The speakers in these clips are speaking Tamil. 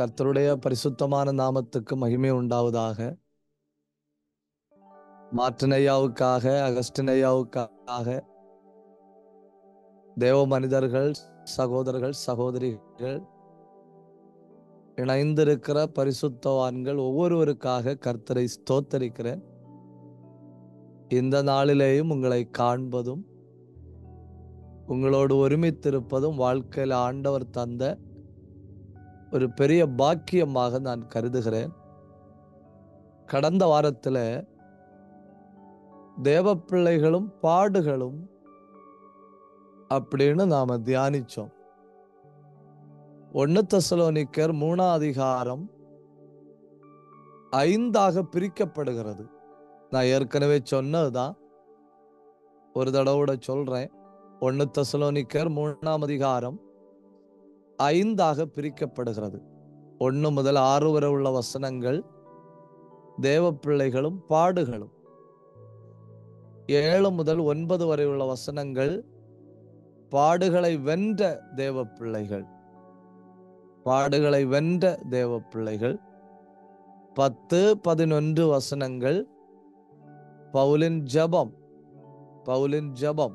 கர்த்தருடைய பரிசுத்தமான நாமத்துக்கு மகிமை உண்டாவதாக மாற்றினையாவுக்காக அகஸ்டினையாவுக்காக தேவ மனிதர்கள் சகோதரர்கள் சகோதரிகள் இணைந்திருக்கிற பரிசுத்தவான்கள் ஒவ்வொருவருக்காக கர்த்தரை ஸ்தோத்தரிக்கிறேன் இந்த நாளிலேயும் உங்களை காண்பதும் உங்களோடு ஒருமித்திருப்பதும் வாழ்க்கையில் ஆண்டவர் தந்த ஒரு பெரிய பாக்கியமாக நான் கருதுகிறேன் கடந்த வாரத்தில் தேவ பிள்ளைகளும் பாடுகளும் அப்படின்னு நாம தியானிச்சோம் ஒன்னு தசலோனிக்கர் மூணாம் அதிகாரம் ஐந்தாக பிரிக்கப்படுகிறது நான் ஏற்கனவே சொன்னதுதான் ஒரு தடவை சொல்றேன் ஒன்னு தசலோனிக்கர் மூணாம் அதிகாரம் ஐந்தாக பிரிக்கப்படுகிறது ஒன்று முதல் ஆறு வரை உள்ள வசனங்கள் தேவ பிள்ளைகளும் பாடுகளும் ஏழு முதல் ஒன்பது வரை உள்ள வசனங்கள் பாடுகளை வென்ற தேவ பிள்ளைகள் பாடுகளை வென்ற தேவ பிள்ளைகள் பத்து பதினொன்று வசனங்கள் பவுலின் ஜபம் பவுலின் ஜபம்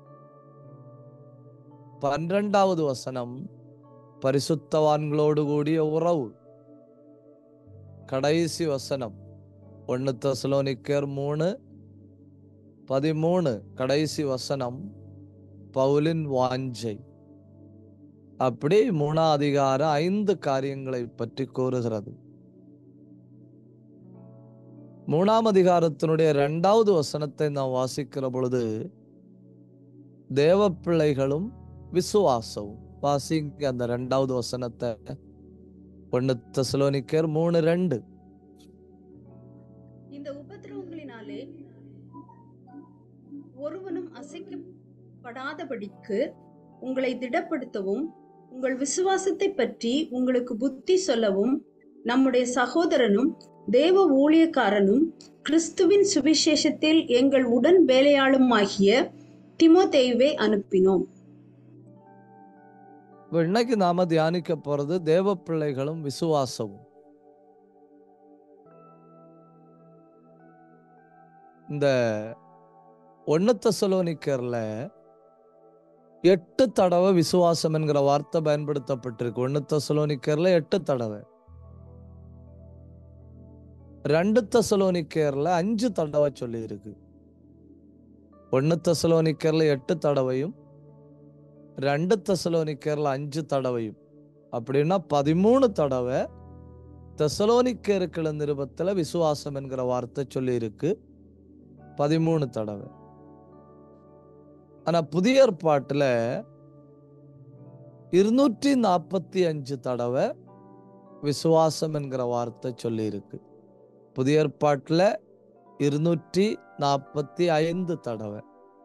பன்னிரண்டாவது வசனம் பரிசுத்தவான்களோடு கூடிய உறவு கடைசி வசனம் ஒன்னு தசலோனிக்கர் மூணு பதிமூணு கடைசி வசனம் பவுலின் வாஞ்சை அப்படி மூணாம் அதிகாரம் ஐந்து காரியங்களை பற்றி கூறுகிறது மூணாம் அதிகாரத்தினுடைய இரண்டாவது வசனத்தை நாம் வாசிக்கிற பொழுது தேவ பிள்ளைகளும் விசுவாசவும் வாசிங்க அந்த ரெண்டாவது வசனத்தை ஒன்னு தசலோனிக்கர் மூணு ரெண்டு இந்த உபத்திரவங்களினாலே ஒருவனும் அசைக்கப்படாதபடிக்கு உங்களை திடப்படுத்தவும் உங்கள் விசுவாசத்தை பற்றி உங்களுக்கு புத்தி சொல்லவும் நம்முடைய சகோதரனும் தேவ ஊழியக்காரனும் கிறிஸ்துவின் சுவிசேஷத்தில் எங்கள் உடன் வேலையாளுமாகிய திமோதேயுவை அனுப்பினோம் இப்ப இன்னைக்கு நாம தியானிக்க போறது தேவ பிள்ளைகளும் விசுவாசமும் இந்த ஒன்னு தசலோனிக்கர்ல எட்டு தடவை விசுவாசம் என்கிற வார்த்தை பயன்படுத்தப்பட்டிருக்கு ஒன்னு தசலோனிக்கர்ல எட்டு தடவை ரெண்டு தசலோனிக்கர்ல அஞ்சு தடவை சொல்லி இருக்கு ஒன்னு தசலோனிக்கர்ல எட்டு தடவையும் ரெண்டு தெசலோனிக்கர்ல அஞ்சு தடவையும் அப்படின்னா பதிமூணு தடவை தெசலோனிக்கருக்கள நிருபத்துல விசுவாசம் என்கிற வார்த்தை சொல்லி இருக்கு பதிமூணு தடவை ஆனா புதிய ஏற்பாட்டுல இருநூற்றி நாற்பத்தி அஞ்சு தடவை விசுவாசம் என்கிற வார்த்தை சொல்லி இருக்கு புதிய ஏற்பாட்டுல இருநூற்றி நாற்பத்தி ஐந்து தடவை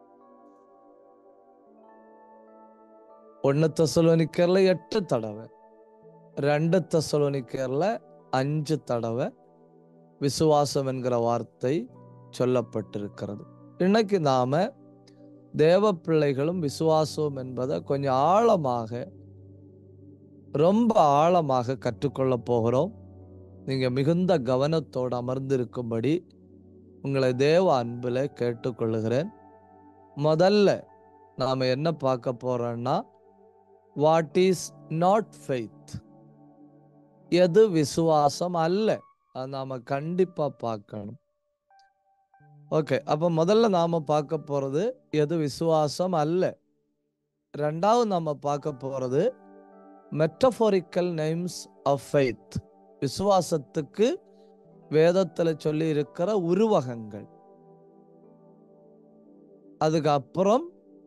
ஒன்னு தெசலோனிக்கர்ல எட்டு தடவை ரெண்டு தெசலோனிக்கர்ல அஞ்சு தடவை விசுவாசம் என்கிற வார்த்தை சொல்லப்பட்டிருக்கிறது இன்னைக்கு நாம தேவ பிள்ளைகளும் விசுவாசம் என்பதை கொஞ்சம் ஆழமாக ரொம்ப ஆழமாக கற்றுக்கொள்ள போகிறோம் நீங்க மிகுந்த கவனத்தோடு அமர்ந்திருக்கும்படி உங்களை தேவ அன்புல கேட்டுக்கொள்ளுகிறேன் முதல்ல நாம என்ன பார்க்க போறோம்னா வாட் இஸ் நாட் ஃபெய்த் எது விசுவாசம் அல்ல அது நாம கண்டிப்பா பார்க்கணும் ஓகே அப்ப முதல்ல நாம பார்க்க போறது எது விசுவாசம் அல்ல ரெண்டாவது நாம பார்க்க போறது மெட்டபோரிக்கல் நேம்ஸ் ஆஃப் ஃபெய்த் விசுவாசத்துக்கு வேதத்துல சொல்லி இருக்கிற உருவகங்கள் அதுக்கப்புறம்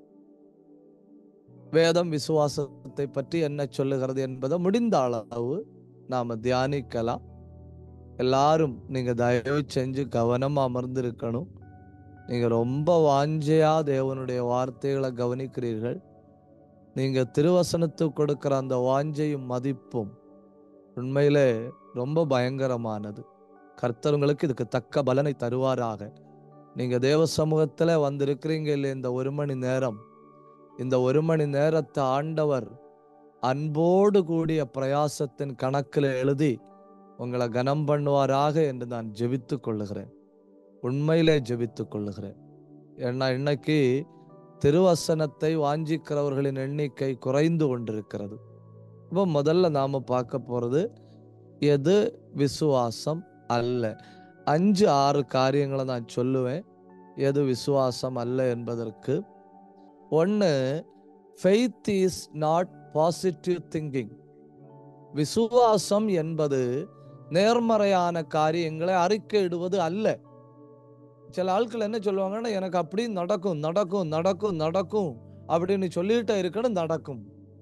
வேதம் விசுவாசத்தை பற்றி என்ன சொல்லுகிறது என்பதை முடிந்த அளவு நாம தியானிக்கலாம் எல்லாரும் நீங்க தயவு செஞ்சு கவனமா அமர்ந்திருக்கணும் நீங்க ரொம்ப வாஞ்சையா தேவனுடைய வார்த்தைகளை கவனிக்கிறீர்கள் நீங்க திருவசனத்துக்கு கொடுக்கிற அந்த வாஞ்சையும் மதிப்பும் உண்மையிலே ரொம்ப பயங்கரமானது கர்த்தர் உங்களுக்கு இதுக்கு தக்க பலனை தருவாராக நீங்க தேவ சமூகத்துல வந்திருக்கிறீங்க இல்லை இந்த ஒரு மணி நேரம் இந்த ஒரு மணி நேரத்தை ஆண்டவர் அன்போடு கூடிய பிரயாசத்தின் கணக்கில் எழுதி உங்களை கனம் பண்ணுவாராக என்று நான் ஜெபித்து கொள்ளுகிறேன் உண்மையிலே ஜெபித்து கொள்ளுகிறேன் ஏன்னா இன்னைக்கு திருவசனத்தை வாஞ்சிக்கிறவர்களின் எண்ணிக்கை குறைந்து கொண்டிருக்கிறது இப்போ முதல்ல நாம பார்க்க போறது எது விசுவாசம் அல்ல அஞ்சு ஆறு காரியங்களை நான் சொல்லுவேன் எது விசுவாசம் அல்ல என்பதற்கு ஒன்று faith is not positive thinking விசுவாசம் என்பது நேர்மறையான காரியங்களை அறிக்கையிடுவது அல்ல சில ஆட்கள் என்ன சொல்லுவாங்கன்னா எனக்கு அப்படி நடக்கும் நடக்கும் நடக்கும் நடக்கும் அப்படின்னு சொல்லிட்டே இருக்கணும் நடக்கும்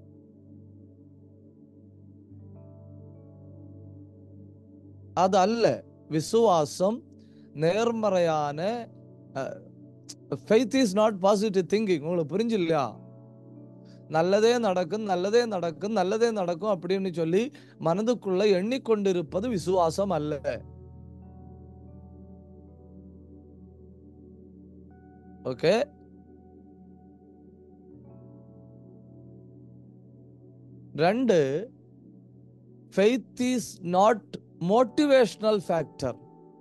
அது அல்ல விசுவாசம் நேர்மறையான faith is not positive thinking உங்களுக்கு புரிஞ்சு இல்லையா நல்லதே நடக்கும் நல்லதே நடக்கும் நல்லதே நடக்கும் அப்படின்னு சொல்லி மனதுக்குள்ள எண்ணிக்கொண்டிருப்பது விசுவாசம் அல்ல ஓகே ரெண்டு faith is not motivational factor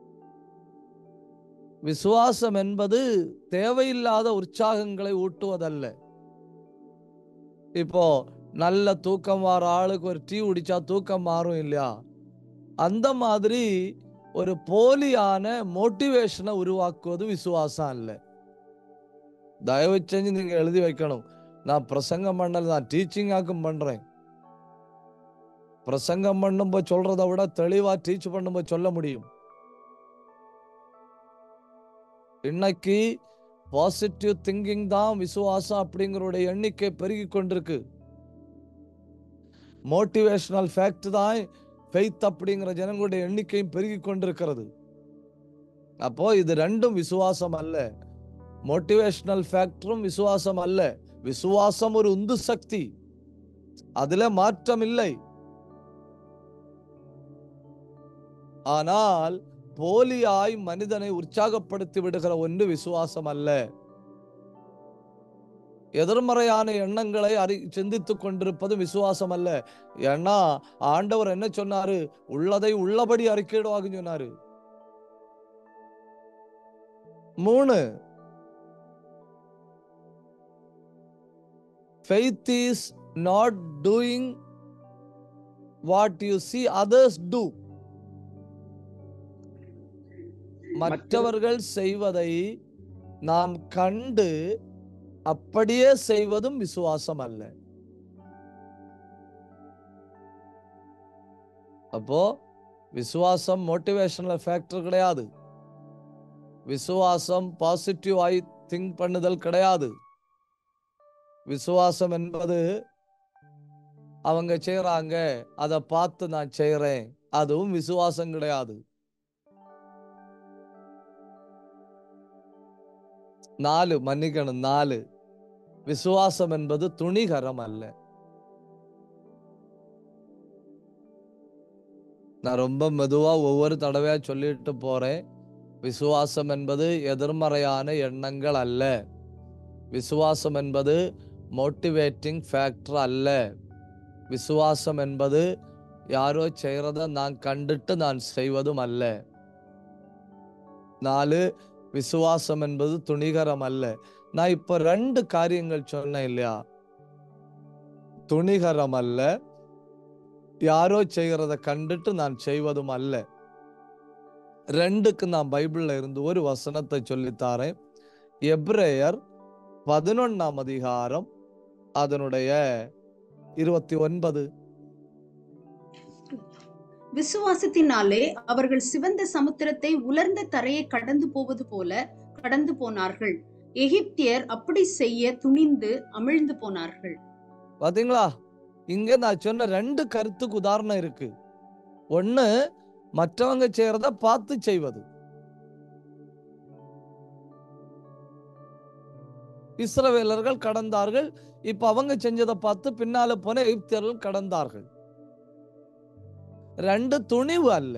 விசுவாசம் என்பது தேவையில்லாத உற்சாகங்களை ஊட்டுவதல்ல இப்போ நல்ல தூக்கம் வர ஆளுக்கு ஒரு டீ குடிச்சா தூக்கம் மாறும் இல்லையா அந்த மாதிரி ஒரு போலியான மோட்டிவேஷனை உருவாக்குவது விசுவாசம் அல்ல தயவு செஞ்சு நீங்க எழுதி வைக்கணும் நான் பிரசங்கம் பண்ணல நான் டீச்சிங்காக்கும் பண்றேன் பிரசங்கம் பண்ணும்போது சொல்றதை விட தெளிவா டீச் பண்ணும்போது சொல்ல முடியும் இன்னைக்கு பாசிட்டிவ் திங்கிங் தான் விசுவாசம் அப்படிங்கிறோட எண்ணிக்கை பெருகி கொண்டிருக்கு மோட்டிவேஷனல் ஃபேக்ட் தான் ஃபெய்த் அப்படிங்கிற ஜனங்களுடைய எண்ணிக்கையும் பெருகி கொண்டிருக்கிறது அப்போ இது ரெண்டும் விசுவாசம் அல்ல மோட்டிவேஷனல் ஃபேக்டரும் விசுவாசம் அல்ல விசுவாசம் ஒரு உந்து சக்தி அதுல மாற்றம் இல்லை ஆனால் போலியாய் மனிதனை உற்சாகப்படுத்தி விடுகிற ஒன்று விசுவாசம் அல்ல எதிர்மறையான எண்ணங்களை அறி சிந்தித்துக் கொண்டிருப்பது விசுவாசம் அல்ல ஏன்னா ஆண்டவர் என்ன சொன்னாரு உள்ளதை உள்ளபடி அறிக்கையிடுவாங்க சொன்னாரு மூணு faith is not doing what you see others do மற்றவர்கள் செய்வதை நாம் கண்டு அப்படியே செய்வதும் விசுவாசம் அல்ல அப்போ விசுவாசம் மோட்டிவேஷனல் ஃபேக்டர் கிடையாது விசுவாசம் பாசிட்டிவ் ஆய் திங்க் பண்ணுதல் கிடையாது விசுவாசம் என்பது அவங்க செய்யறாங்க அதை பார்த்து நான் செய்யறேன் அதுவும் விசுவாசம் கிடையாது நாலு மன்னிக்கணும் நாலு விசுவாசம் என்பது துணிகரம் அல்ல நான் ரொம்ப மெதுவா ஒவ்வொரு தடவையா சொல்லிட்டு போறேன் விசுவாசம் என்பது எதிர்மறையான எண்ணங்கள் அல்ல விசுவாசம் என்பது மோட்டிவேட்டிங் ஃபேக்டர் அல்ல விசுவாசம் என்பது யாரோ செய்கிறத நான் கண்டுட்டு நான் செய்வதும் அல்ல நாலு விசுவாசம் என்பது துணிகரம் அல்ல நான் இப்ப ரெண்டு காரியங்கள் சொன்னேன் இல்லையா துணிகரம் அல்ல யாரோ செய்கிறத கண்டுட்டு நான் செய்வதும் அல்ல ரெண்டுக்கு நான் பைபிள்ல இருந்து ஒரு வசனத்தை சொல்லித்தாரேன் எப்ரேயர் பதினொன்னாம் அதிகாரம் அதனுடைய இருபத்தி ஒன்பது விசுவாசத்தினாலே அவர்கள் சிவந்த சமுத்திரத்தை உலர்ந்த தரையை கடந்து போவது போல கடந்து போனார்கள் எகிப்தியர் அப்படி செய்ய துணிந்து அமிழ்ந்து போனார்கள் பாத்தீங்களா இங்க நான் சொன்ன ரெண்டு கருத்துக்கு உதாரணம் இருக்கு ஒண்ணு மற்றவங்க செய்யறத பார்த்து செய்வது இஸ்ரவேலர்கள் கடந்தார்கள் இப்ப அவங்க செஞ்சதை பார்த்து பின்னால போன எகிப்தியர்கள் கடந்தார்கள் ரெண்டு துணிவு அல்ல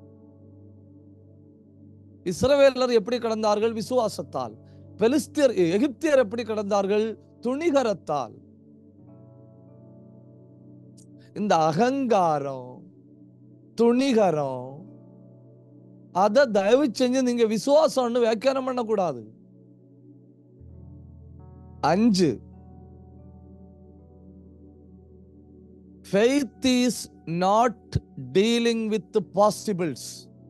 இஸ்ரவேலர் எப்படி கடந்தார்கள் விசுவாசத்தால் பெலிஸ்தியர் எகிப்தியர் எப்படி கடந்தார்கள் துணிகரத்தால் இந்த அகங்காரம் துணிகரம் அத தயவு செஞ்சு நீங்க விசுவாசம்னு வியாக்கியானம் பண்ணக்கூடாது அஞ்சு faith is not dealing with the possibles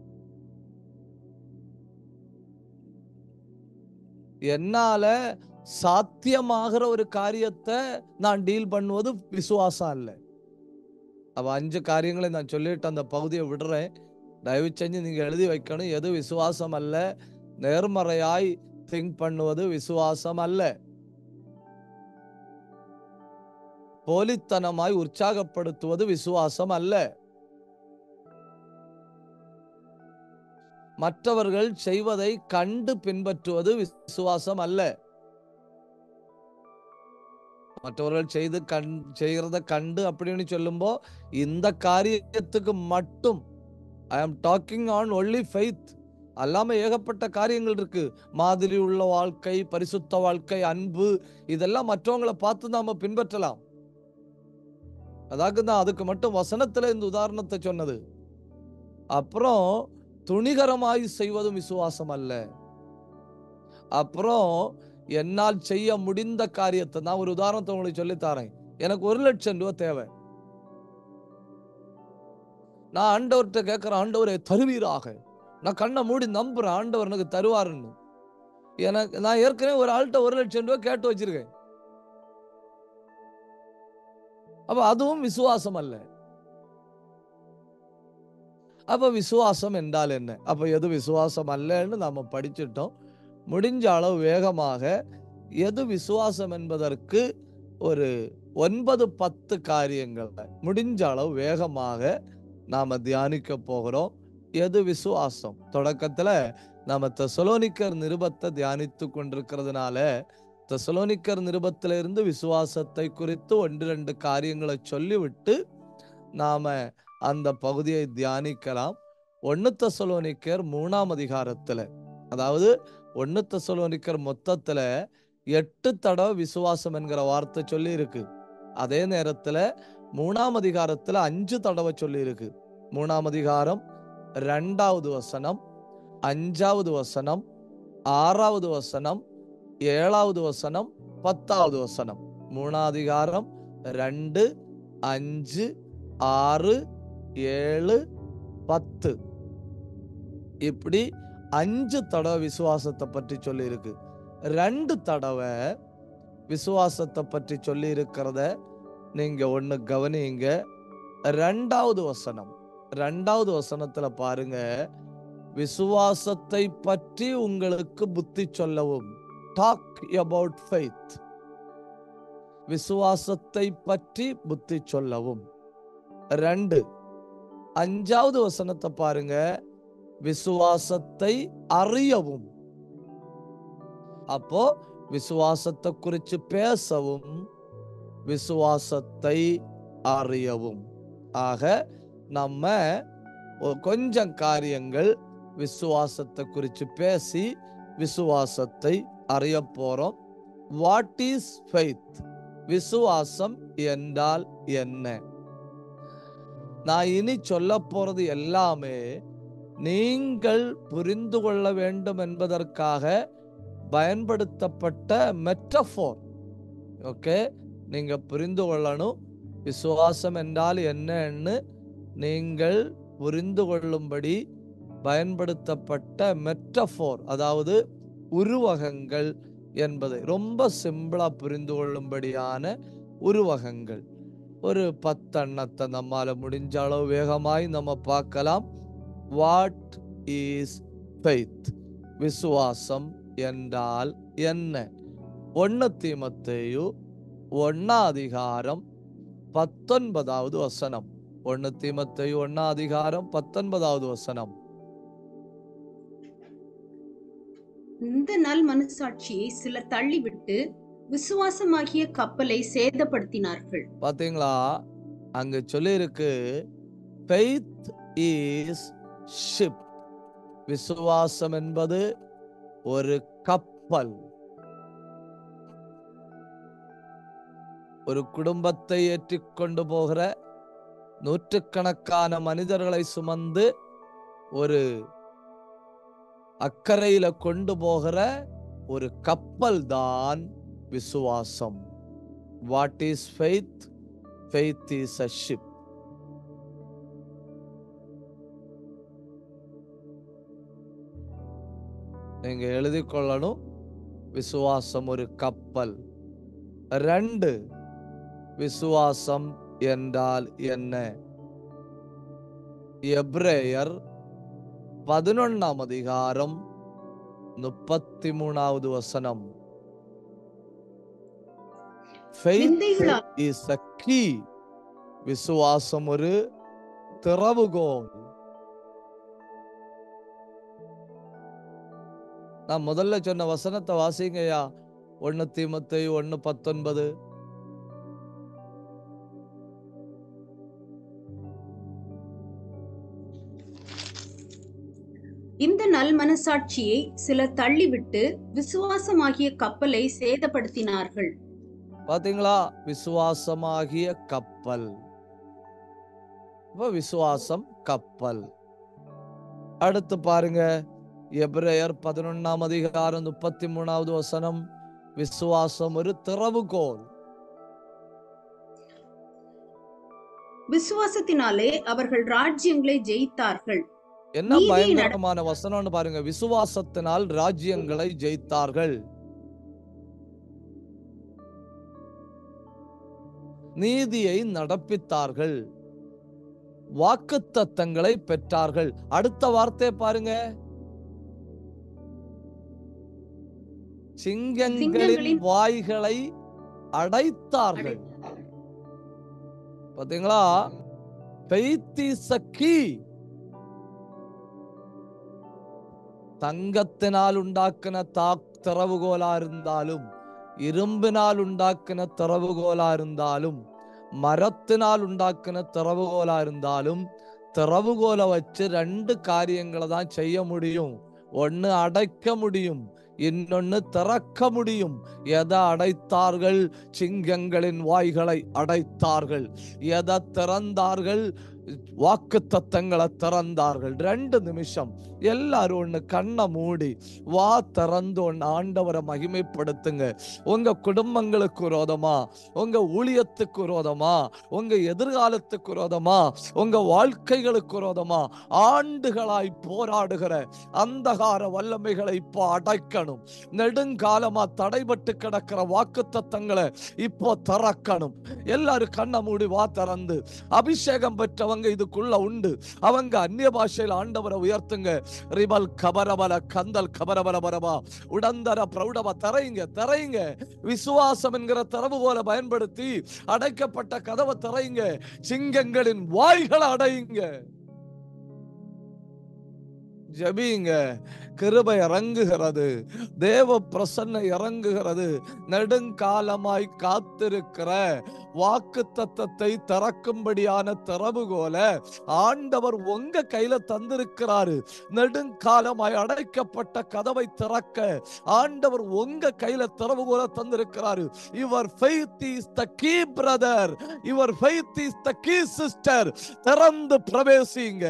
என்னால சாத்தியமாகிற ஒரு காரியத்தை நான் டீல் பண்ணுவது விசுவாசம் அல்ல அப்ப அஞ்சு காரியங்களை நான் சொல்லிட்டு அந்த பகுதியை விடுறேன் தயவு செஞ்சு நீங்க எழுதி வைக்கணும் எது விசுவாசம் அல்ல நேர்மறையாய் திங்க் பண்ணுவது விசுவாசம் அல்ல போலித்தனமாய் உற்சாகப்படுத்துவது விசுவாசம் அல்ல மற்றவர்கள் செய்வதை கண்டு பின்பற்றுவது விசுவாசம் அல்ல மற்றவர்கள் செய்து கண் செய்கிறத கண்டு அப்படின்னு சொல்லும்போ இந்த காரியத்துக்கு மட்டும் ஐ ஆம் டாக்கிங் ஆன் ஒன்லி ஃபெய்த் அல்லாம ஏகப்பட்ட காரியங்கள் இருக்கு மாதிரி உள்ள வாழ்க்கை பரிசுத்த வாழ்க்கை அன்பு இதெல்லாம் மற்றவங்களை பார்த்து நாம பின்பற்றலாம் அதாவது தான் அதுக்கு மட்டும் வசனத்துல இந்த உதாரணத்தை சொன்னது அப்புறம் துணிகரமாய் செய்வதும் விசுவாசம் அல்ல அப்புறம் என்னால் செய்ய முடிந்த காரியத்தை நான் ஒரு உதாரணத்தை உங்களுக்கு சொல்லித் தரேன் எனக்கு ஒரு லட்சம் ரூபாய் தேவை நான் ஆண்டவர்கிட்ட கேட்கிறேன் ஆண்டவரை தருவீராக நான் கண்ணை மூடி நம்புறேன் ஆண்டவர் எனக்கு தருவாருன்னு எனக்கு நான் ஏற்கனவே ஒரு ஆள்கிட்ட ஒரு லட்சம் ரூபாய் கேட்டு வச்சிருக்கேன் அப்ப அதுவும் விசுவாசம் அல்ல அப்ப விசுவாசம் என்றால் என்ன அப்ப எது விசுவாசம் அல்லன்னு நாம படிச்சிட்டோம் முடிஞ்ச அளவு வேகமாக எது விசுவாசம் என்பதற்கு ஒரு ஒன்பது பத்து காரியங்களை முடிஞ்ச அளவு வேகமாக நாம தியானிக்க போகிறோம் எது விசுவாசம் தொடக்கத்துல நாம தெசலோனிக்கர் நிருபத்தை தியானித்து கொண்டிருக்கிறதுனால தெசலோனிக்கர் நிருபத்திலிருந்து விசுவாசத்தை குறித்து ஒன்று ரெண்டு காரியங்களை சொல்லிவிட்டு நாம அந்த பகுதியை தியானிக்கலாம் ஒன்னு தெசலோனிக்கர் மூணாம் அதிகாரத்துல அதாவது ஒன்னு தெசலோனிக்கர் மொத்தத்துல எட்டு தடவை விசுவாசம் என்கிற வார்த்தை சொல்லி இருக்கு அதே நேரத்துல மூணாம் அதிகாரத்துல அஞ்சு தடவை சொல்லி இருக்கு மூணாம் அதிகாரம் ரெண்டாவது வசனம் அஞ்சாவது வசனம் ஆறாவது வசனம் ஏழாவது வசனம் பத்தாவது வசனம் மூணாம் அதிகாரம் ரெண்டு அஞ்சு ஆறு ஏழு பத்து இப்படி அஞ்சு தடவை விசுவாசத்தை பற்றி சொல்லி இருக்கு ரெண்டு தடவை விசுவாசத்தை பற்றி சொல்லி இருக்கிறத நீங்க ஒண்ணு கவனிங்க ரெண்டாவது வசனம் ரெண்டாவது வசனத்துல பாருங்க விசுவாசத்தை பற்றி உங்களுக்கு புத்தி சொல்லவும் டாக் அபவுட் ஃபெய்த் விசுவாசத்தை பற்றி புத்தி சொல்லவும் ரெண்டு அஞ்சாவது வசனத்தை பாருங்க விசுவாசத்தை அறியவும் அப்போ விசுவாசத்தை குறித்து பேசவும் விசுவாசத்தை அறியவும் ஆக நம்ம ஒ- கொஞ்சம் காரியங்கள் விசுவாசத்தை குறித்து பேசி விசுவாசத்தை அறிய போறோம் வாட் இஸ் ஃபெய்த் விசுவாசம் என்றால் என்ன நான் இனி சொல்ல போறது எல்லாமே நீங்கள் புரிந்து கொள்ள வேண்டும் என்பதற்காக பயன்படுத்தப்பட்ட மெட்டஃபோர் ஓகே நீங்க புரிந்து கொள்ளணும் விசுவாசம் என்றால் என்னன்னு நீங்கள் புரிந்து கொள்ளும்படி பயன்படுத்தப்பட்ட மெட்டஃபோர் அதாவது உருவகங்கள் என்பதை ரொம்ப சிம்பிளா புரிந்து கொள்ளும்படியான உருவகங்கள் ஒரு பத்தெண்ணத்தை நம்மால முடிஞ்ச அளவு வேகமாய் நம்ம பார்க்கலாம் வாட் இஸ் ஃபெய்த் விசுவாசம் என்றால் என்ன ஒன்னு தீமத்தேயு ஒன்னா அதிகாரம் பத்தொன்பதாவது வசனம் ஒன்னு தீமத்தேயு ஒன்னா அதிகாரம் பத்தொன்பதாவது வசனம் இந்த நல் மனசாட்சியை சிலர் தள்ளிவிட்டு விசுவாசமாகிய கப்பலை சேதப்படுத்தினார்கள் பாத்தீங்களா அங்க சொல்லியிருக்கு ஃபெய்த் இஸ் ஷிப் விசுவாசம் என்பது ஒரு கப்பல் ஒரு குடும்பத்தை ஏற்றிக் கொண்டு போகிற நூற்றுக்கணக்கான மனிதர்களை சுமந்து ஒரு அக்கறையில கொண்டு போகிற ஒரு கப்பல் தான் விசுவாசம் what is faith faith is a ship நீங்க எழுதி கொள்ளணும் விசுவாசம் ஒரு கப்பல் ரெண்டு விசுவாசம் என்றால் என்ன எப்ரேயர் பதினொன்னாம் அதிகாரம் முப்பத்தி மூணாவது வசனம் Faith விந்தைகளா- is a key. விசுவாசம் ஒரு திறவுகோல் நான் முதல்ல சொன்ன வசனத்தை வாசிங்கய்யா ஒன்னு தீமத்தை ஒன்னு பத்தொன்பது இந்த நல் மனசாட்சியை சிலர் தள்ளிவிட்டு விசுவாசமாகிய கப்பலை சேதப்படுத்தினார்கள் பாத்தீங்களா விசுவாசமாகிய கப்பல் இப்ப விசுவாசம் கப்பல் அடுத்து பாருங்க எபிரேயர் பதினொன்னாம் அதிகாரம் முப்பத்தி மூணாவது வசனம் விசுவாசம் ஒரு திறவுகோல் விசுவாசத்தினாலே அவர்கள் ராஜ்யங்களை ஜெயித்தார்கள் என்ன நீதியை நட- பயங்கரமான வசனம்னு பாருங்க விசுவாசத்தினால் ராஜ்யங்களை ஜெயித்தார்கள் நீதியை நடப்பித்தார்கள் வாக்குத்தத்தங்களை பெற்றார்கள் அடுத்த வார்த்தை பாருங்க சிங்கங்களின் சிங்கங்களின் வாய்களை அடைத்தார்கள் பாத்தீங்களா faith is a key தங்கத்தினால் உண்டாக்கின தா திறவுகோலா இருந்தாலும் இரும்பினால் உண்டாக்கின திறவுகோலா இருந்தாலும் மரத்தினால் உண்டாக்கின திறவுகோலா இருந்தாலும் திறவுகோலை வச்சு ரெண்டு காரியங்களை தான் செய்ய முடியும் ஒன்னு அடைக்க முடியும் இன்னொன்னு திறக்க முடியும் எதை அடைத்தார்கள் சிங்கங்களின் வாய்களை அடைத்தார்கள் எதை திறந்தார்கள் வாக்கு தத்தங்களை திறந்தார்கள் ரெண்டு நிமிஷம் எல்லாரும் ஒண்ணு கண்ணை மூடி வா திறந்து ஒண்ணு ஆண்டவரை மகிமைப்படுத்துங்க உங்க குடும்பங்களுக்கு விரோதமா உங்க ஊழியத்துக்கு விரோதமா உங்க எதிர்காலத்துக்கு விரோதமா உங்க வாழ்க்கைகளுக்கு விரோதமா ஆண்டுகளாய் போராடுகிற அந்தகார வல்லமைகளை இப்போ அடைக்கணும் நெடுங்காலமா தடைபட்டு கிடக்கிற வாக்கு தத்தங்களை இப்போ திறக்கணும் எல்லாரும் கண்ணை மூடி வா திறந்து அபிஷேகம் பெற்றவங்க இதுக்குள்ள உண்டு அவங்க அந்நிய பாஷையில் ஆண்டவரை உயர்த்துங்க ரிபல் கபரபல கந்தல் கபரபல பரபா உடந்தர பிரௌடபா தரையுங்க தரையுங்க விசுவாசம் என்கிற திறவு போல பயன்படுத்தி அடைக்கப்பட்ட கதவை திரையுங்க சிங்கங்களின் வாய்களை அடையுங்க ஜெபிங்க கிருபை இறங்குகிறது தேவ பிரசன்ன இறங்குகிறது நெடுங்காலமாய் காத்திருக்கிற வாக்கு தத்தத்தை திறக்கும்படியான திறவுகோல ஆண்டவர் உங்க கையில தந்திருக்கிறாரு நெடுங்காலமாய் அடைக்கப்பட்ட கதவை திறக்க ஆண்டவர் உங்க கையில திறவுகோல தந்திருக்கிறாரு your faith is the key brother your faith is the key sister திறந்து பிரவேசிங்க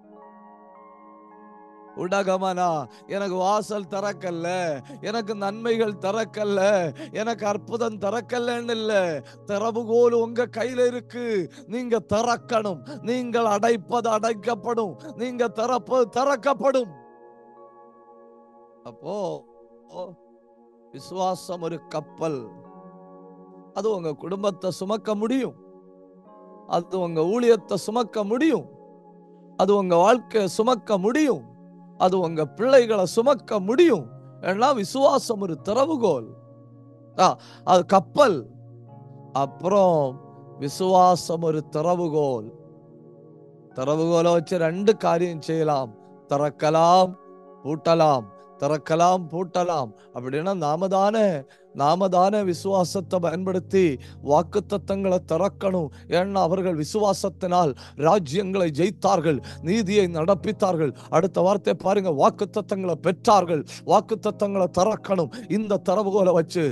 உடகமனா எனக்கு வாசல் திறக்கல்ல எனக்கு நன்மைகள் திறக்கல்ல எனக்கு அற்புதம் திறக்கல்லன்னு இல்ல திறவுகோல் உங்க கையில இருக்கு நீங்க திறக்கணும் நீங்கள் அடைப்பது அடைக்கப்படும் நீங்க திறப்பது திறக்கப்படும் அப்போ ஓ, விசுவாசம் ஒரு கப்பல் அது உங்க குடும்பத்தை சுமக்க முடியும் அது உங்க ஊழியத்தை சுமக்க முடியும் அது உங்க வாழ்க்கையை சுமக்க முடியும் அது உங்க பிள்ளைகளை சுமக்க முடியும் ஏன்னா விசுவாசம் ஒரு திறவுகோல் ஆ, அது கப்பல் அப்புறம் விசுவாசம் ஒரு திறவுகோல் திறவுகோலை வச்சு ரெண்டு காரியம் செய்யலாம் திறக்கலாம் பூட்டலாம் திறக்கலாம் பூட்டலாம் அப்படின்னா நாம தானே நாம தானே விசுவாசத்தை பயன்படுத்தி வாக்குத்தத்தங்களை திறக்கணும் ஏன்னா அவர்கள் விசுவாசத்தினால் ராஜ்யங்களை ஜெயித்தார்கள் நீதியை நடப்பித்தார்கள் அடுத்த வார்த்தை பாருங்க வாக்குத்தத்தங்களை பெற்றார்கள் வாக்குத்தத்தங்களை திறக்கணும் இந்த திறவுகோலை வச்சு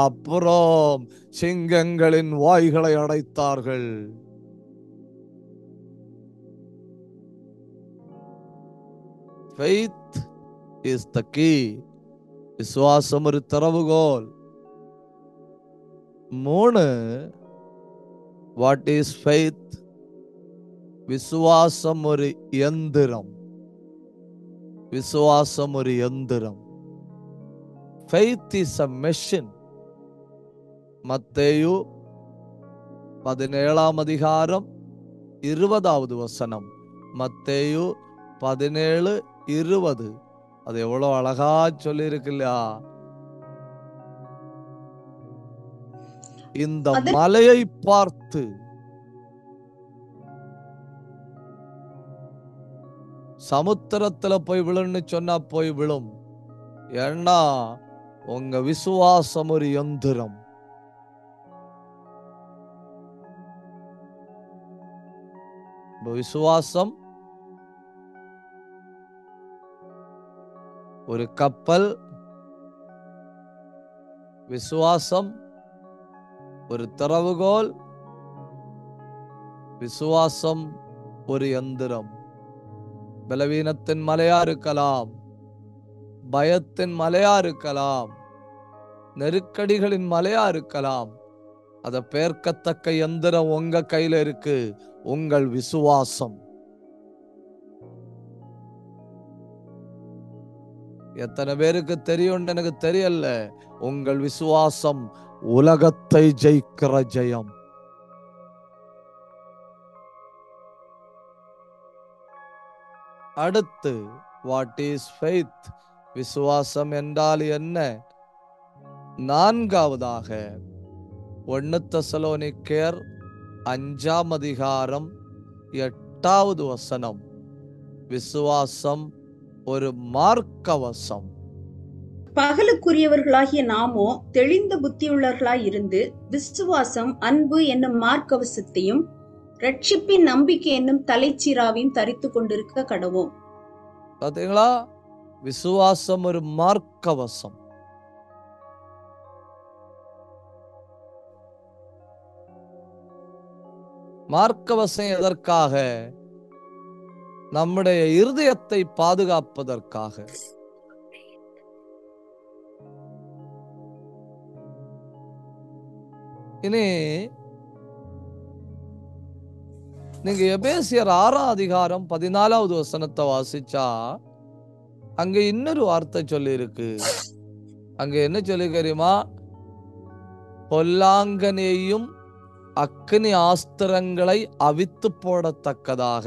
அப்புறம் சிங்கங்களின் வாய்களை அடைத்தார்கள் ஃபெய்த் இஸ் த கீ விசுவாசம் ஒரு திறவுகோல் மூணு வாட் இஸ் ஃபெய்த் விசுவாசம் ஒரு எந்திரம் விசுவாசம் ஒரு எந்திரம் ஃபெய்த் இஸ் அ மெஷின் மத்தேயு பதினேழாம் அதிகாரம் இருபதாவது வசனம் மத்தேயு பதினேழு இருபது அது எவ்வளவு அழகா சொல்லியிருக்கு இல்லையா இந்த அது- மலையை பார்த்து சமுத்திரத்துல போய் விழுன்னு சொன்னா போய் விழும் ஏன்னா உங்க விசுவாசம் ஒரு எந்திரம் இப்ப விசுவாசம் ஒரு கப்பல் விசுவாசம் ஒரு திறவுகோல் விசுவாசம் ஒரு எந்திரம் பலவீனத்தின் மலையா இருக்கலாம் பயத்தின் மலையா இருக்கலாம் நெருக்கடிகளின் மலையா இருக்கலாம் அதை பேர்க்கத்தக்க எந்திரம் உங்க கையில இருக்கு உங்கள் விசுவாசம் எத்தனை பேருக்கு தெரியும்னு எனக்கு தெரியல உங்கள் விசுவாசம் உலகத்தை ஜெயிக்கிற ஜெயம் அடுத்து வாட் இஸ் ஃபெய்த் விசுவாசம் என்றால் என்ன நான்காவதாக ஒன்னு தசலோனிக்கேர் அஞ்சாம் அதிகாரம் எட்டாவது வசனம் விசுவாசம் ஒரு மார்க்கவசம் பகலுக்குரியவர்களாகிய நாமோ தெளிந்த புத்தியுள்ளவர்களாய் இருந்து விசுவாசம் அன்பு என்னும் மார்க்கவசத்தையும் ரட்சிப்பின் நம்பிக்கை என்னும் தலைச்சீராவையும் தரித்து கொண்டிருக்க கடவோம் பாத்தீங்களா விசுவாசம் ஒரு மார்க்கவசம் மார்க்கவசம் எதற்காக நம்முடைய இருதயத்தை பாதுகாப்பதற்காக இனி நீங்க எபேசியர் ஆறாம் அதிகாரம் பதினாலாவது வசனத்தை வாசிச்சா அங்க இன்னொரு வார்த்தை சொல்லி இருக்கு அங்க என்ன சொல்லி தெரியுமா பொல்லாங்கனையும் அக்னி ஆஸ்திரங்களை அவித்து போடத்தக்கதாக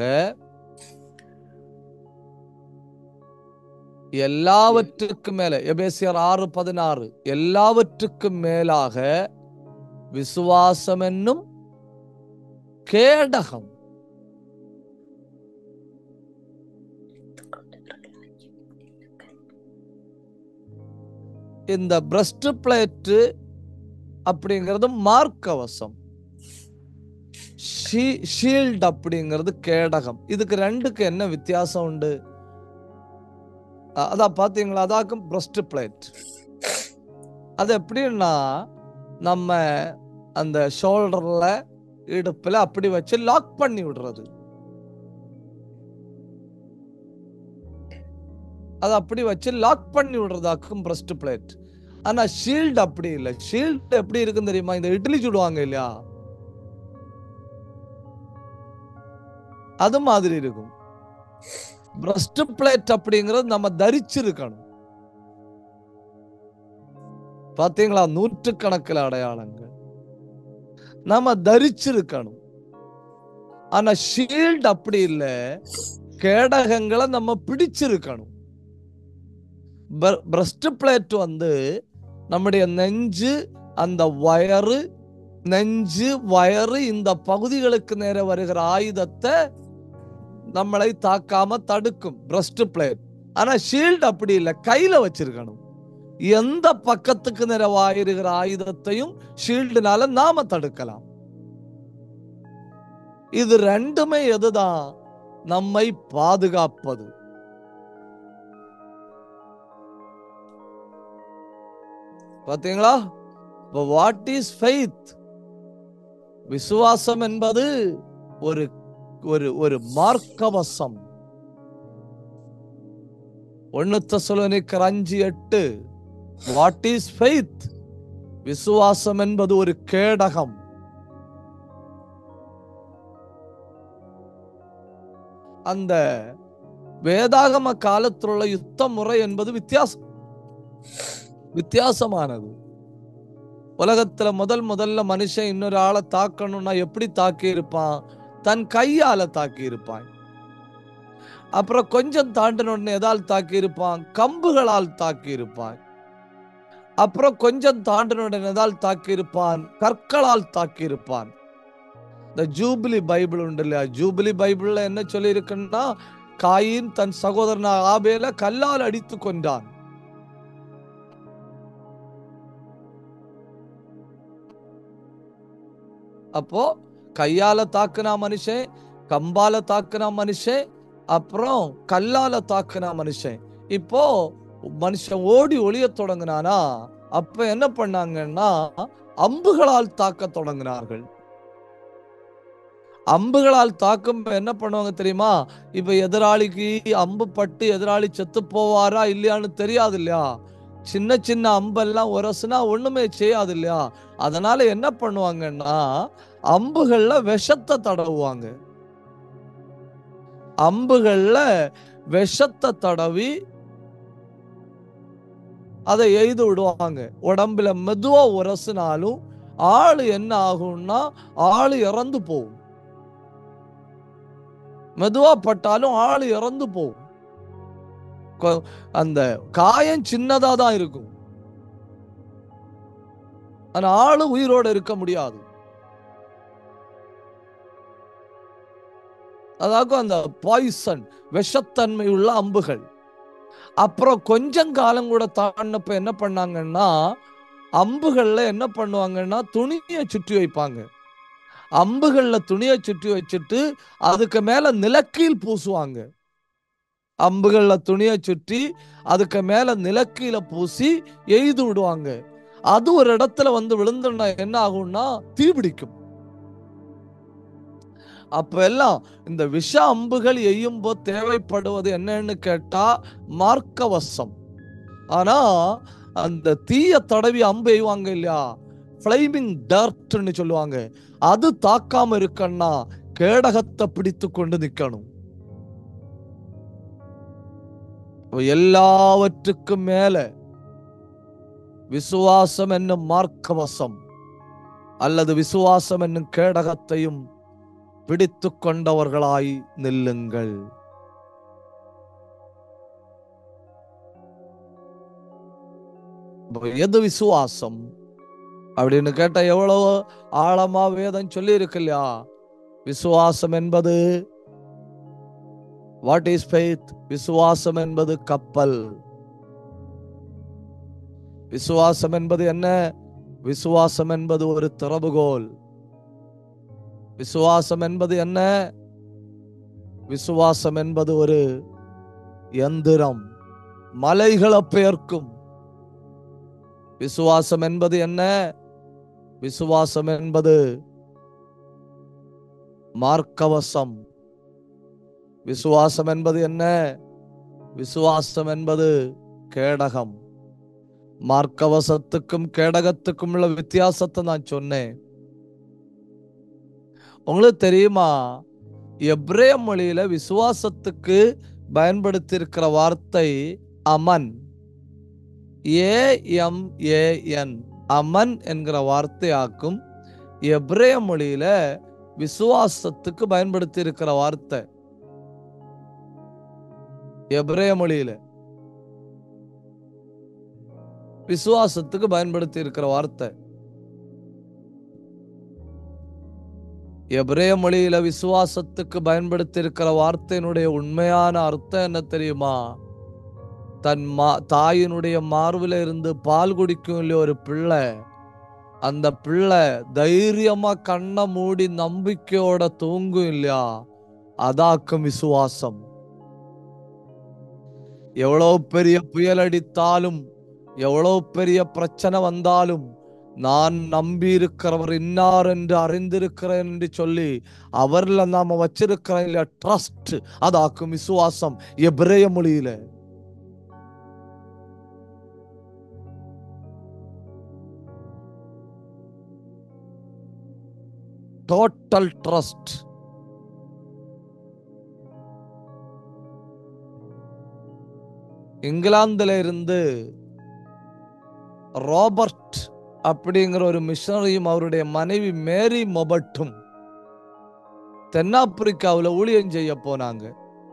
எல்லாவற்றுக்கும் மேல எபேசியர் ஆறு பதினாறு எல்லாவற்றுக்கும் மேலாக விசுவாசம் என்னும் கேடகம் இந்த பிரஸ்ட் பிளேட்டு அப்படிங்கிறது மார்க்கவசம் ஷீல்ட் அப்படிங்கிறது கேடகம் இதுக்கு ரெண்டுக்கு என்ன வித்தியாசம் உண்டு அ- அதான் பாத்தீங்களா அதாக்கும் பிரஸ்ட் பிளேட் அது எப்படின்னா நம்ம அந்த ஷோல்டர்ல இடுப்புல அப்படி வச்சு லாக் பண்ணி விடுறது அது அப்படி வச்சு லாக் பண்ணி விடுறதாக்கும் பிரஸ்ட் பிளேட் ஆனா ஷீல்டு அப்படி இல்லை ஷீல்டு எப்படி இருக்குன்னு தெரியுமா இந்த இட்லி சுடுவாங்க இல்லையா அது மாதிரி இருக்கும் பிரஸ்ட் பிளேட் அப்படிங்கிறது நம்ம தரிச்சிருக்கணும் பாத்தீங்களா நூற்றுக்கணக்கில் அடையாளங்கள் நம்ம தரிச்சிருக்கணும் ஆனா ஷீல்டு அப்படி இல்லை கேடகங்களை நம்ம பிடிச்சிருக்கணும் பிரஸ்ட் பிளேட் வந்து நம்முடைய நெஞ்சு அந்த வயறு நெஞ்சு வயறு இந்த பகுதிகளுக்கு நேர வருகிற ஆயுதத்தை நம்மளை தாக்காம தடுக்கும் பிரஸ்ட் பிளேட் ஆனா ஷீல்டு அப்படி இல்லை கையில வச்சிருக்கணும் எந்த பக்கத்துக்கு நிறைவாயிருகிற ஆயுதத்தையும் ஷீல்டுனால நாம தடுக்கலாம் இது ரெண்டுமே எதுதான் நம்மை பாதுகாப்பது பாத்தீங்களா வாட் இஸ் ஃபெய்த் விசுவாசம் என்பது ஒரு ஒரு ஒரு மார்க்கவசம் ஒன்னு தெசலோனிக்கர் அஞ்சு எட்டு வாட் இஸ் ஃபெய்த் விசுவாசம் என்பது ஒரு கேடகம் அந்த வேதாகம காலத்தில் உள்ள யுத்த முறை என்பது வித்தியாசம் வித்தியாசமானது உலகத்துல முதல் முதல்ல மனுஷன் இன்னொரு ஆளை தாக்கணும்னா எப்படி தாக்கி இருப்பான் தன் கையால தாக்கி இருப்பான் அப்புறம் கொஞ்சம் தாண்டின உடனே எதால் தாக்கி இருப்பான் கம்புகளால் தாக்கி இருப்பான் அப்புறம் கொஞ்சம் தாண்டின உடனே எதால் தாக்கி இருப்பான் கற்களால் தாக்கி இருப்பான் இந்த ஜூபிலி பைபிள் உண்டு இல்லையா ஜூபிலி பைபிள்ல என்ன சொல்லி இருக்குன்னா காயின் தன் சகோதரன் ஆபேல கல்லால் அடித்து கொண்டான் அப்போ கையால தாக்குனா மனுஷன் கம்பால தாக்குனா மனுஷன் அப்புறம் கல்லால தாக்குனா மனுஷன் இப்போ மனுஷன் ஓடி ஒளிய தொடங்கினானா அப்ப என்ன பண்ணாங்கன்னா அம்புகளால் தாக்க தொடங்கினார்கள் அம்புகளால் தாக்கும் என்ன பண்ணுவாங்க தெரியுமா இப்ப எதிராளிக்கு அம்பு பட்டு எதிராளி செத்து போவாரா இல்லையான்னு தெரியாது இல்லையா சின்ன சின்ன அம்பெல்லாம் உரசுனா ஒண்ணுமே செய்யாது இல்லையா அதனால என்ன பண்ணுவாங்கன்னா அம்புகள்ல விஷத்தை தடவுவாங்க அம்புகள்ல விஷத்தை தடவி அதை எய்து விடுவாங்க உடம்புல மெதுவா உரசுனாலும் ஆளு என்ன ஆகும்னா ஆளு இறந்து போகும் மெதுவா பட்டாலும் ஆளு இறந்து போகும் கொ- அந்த காயம் சின்னதா தான் இருக்கும் ஆனா ஆளு உயிரோட இருக்க முடியாது அதாவது அந்த பாய்சன் விஷத்தன்மை உள்ள அம்புகள் அப்புறம் கொஞ்சம் காலம் கூட தாண்டினப்ப என்ன பண்ணாங்கன்னா அம்புகள்ல என்ன பண்ணுவாங்கன்னா துணியை சுற்றி வைப்பாங்க அம்புகள்ல துணியை சுற்றி வச்சுட்டு அதுக்கு மேல நிலக்கீல் பூசுவாங்க அம்புகள்ல துணியை சுற்றி அதுக்கு மேல நிலக்கீல பூசி எய்து விடுவாங்க அது ஒரு இடத்துல வந்து விழுந்துனா என்ன ஆகும்னா தீபிடிக்கும் அப்ப எல்லாம் இந்த விஷ அம்புகள் எய்யும் போது தேவைப்படுவது என்னன்னு கேட்டா மார்க்கவசம் ஆனா அந்த தீய தடவி அம்பு எய்வாங்க இல்லையா ஃபிளைமிங் டர்ட்னு சொல்லுவாங்க அது தாக்காம இருக்கன்னா கேடகத்தை பிடித்து கொண்டு நிக்கணும் எல்லாவற்றுக்கும் மேல விசுவாசம் என்னும் மார்க்கவசம் அல்லது விசுவாசம் என்னும் கேடகத்தையும் பிடித்து கொண்டவர்களாய் நில்லுங்கள் அப்ப எது விசுவாசம் அப்படின்னு கேட்டா எவ்வளவு ஆழமா வேதம் சொல்லி இருக்கு இல்லையா விசுவாசம் என்பது வாட் இஸ் ஃபெய்த் விசுவாசம் என்பது கப்பல் விசுவாசம் என்பது என்ன விசுவாசம் என்பது ஒரு திறவுகோல் விசுவாசம் என்பது என்ன விசுவாசம் என்பது ஒரு எந்திரம் மலைகளை பெயர்க்கும் விசுவாசம் என்பது என்ன விசுவாசம் என்பது மார்க்கவசம் விசுவாசம் என்பது என்ன விசுவாசம் என்பது கேடகம் மார்க்கவசத்துக்கும் கேடகத்துக்கும் உள்ள வித்தியாசத்தை நான் சொன்னேன் உங்களுக்கு தெரியுமா எப்ரேய மொழியில விசுவாசத்துக்கு பயன்படுத்தி இருக்கிற வார்த்தை அமன் ஏ எம் ஏ என் அமன் என்கிற வார்த்தையாக்கும் எப்ரேய மொழியில விசுவாசத்துக்கு பயன்படுத்தி இருக்கிற வார்த்தை எப்ரேய மொழியில விசுவாசத்துக்கு பயன்படுத்தி இருக்கிற வார்த்தை எபிரேய மொழியில விசுவாசத்துக்கு பயன்படுத்தி இருக்கிற வார்த்தையினுடைய உண்மையான அர்த்தம் என்ன தெரியுமா தன் மா தாயினுடைய மார்பில இருந்து பால் குடிக்கும் இல்லையா ஒரு பிள்ளை அந்த பிள்ளை தைரியமா கண்ணை மூடி நம்பிக்கையோட தூங்கும் இல்லையா அதாக்கும் விசுவாசம் எவ்வளவு பெரிய புயல் அடித்தாலும் எவ்வளவு பெரிய பிரச்சனை வந்தாலும் நான் நம்பி இருக்கிறவர் இன்னார் என்று அறிந்திருக்கிறேன் என்று சொல்லி அவர்ல நாம வச்சிருக்கிற இல்லையா ட்ரஸ்ட் அதாக்கும் விசுவாசம் எபிரேய மொழியில டோட்டல் ட்ரஸ்ட் இங்கிலாந்துல இருந்து ராபர்ட் அப்படிங்கிற ஒரு மிஷனரியும் அவருடைய மனைவி மேரி மொபட்டும் தென்னாப்பிரிக்காவுல ஊழியம் செய்ய போனாங்க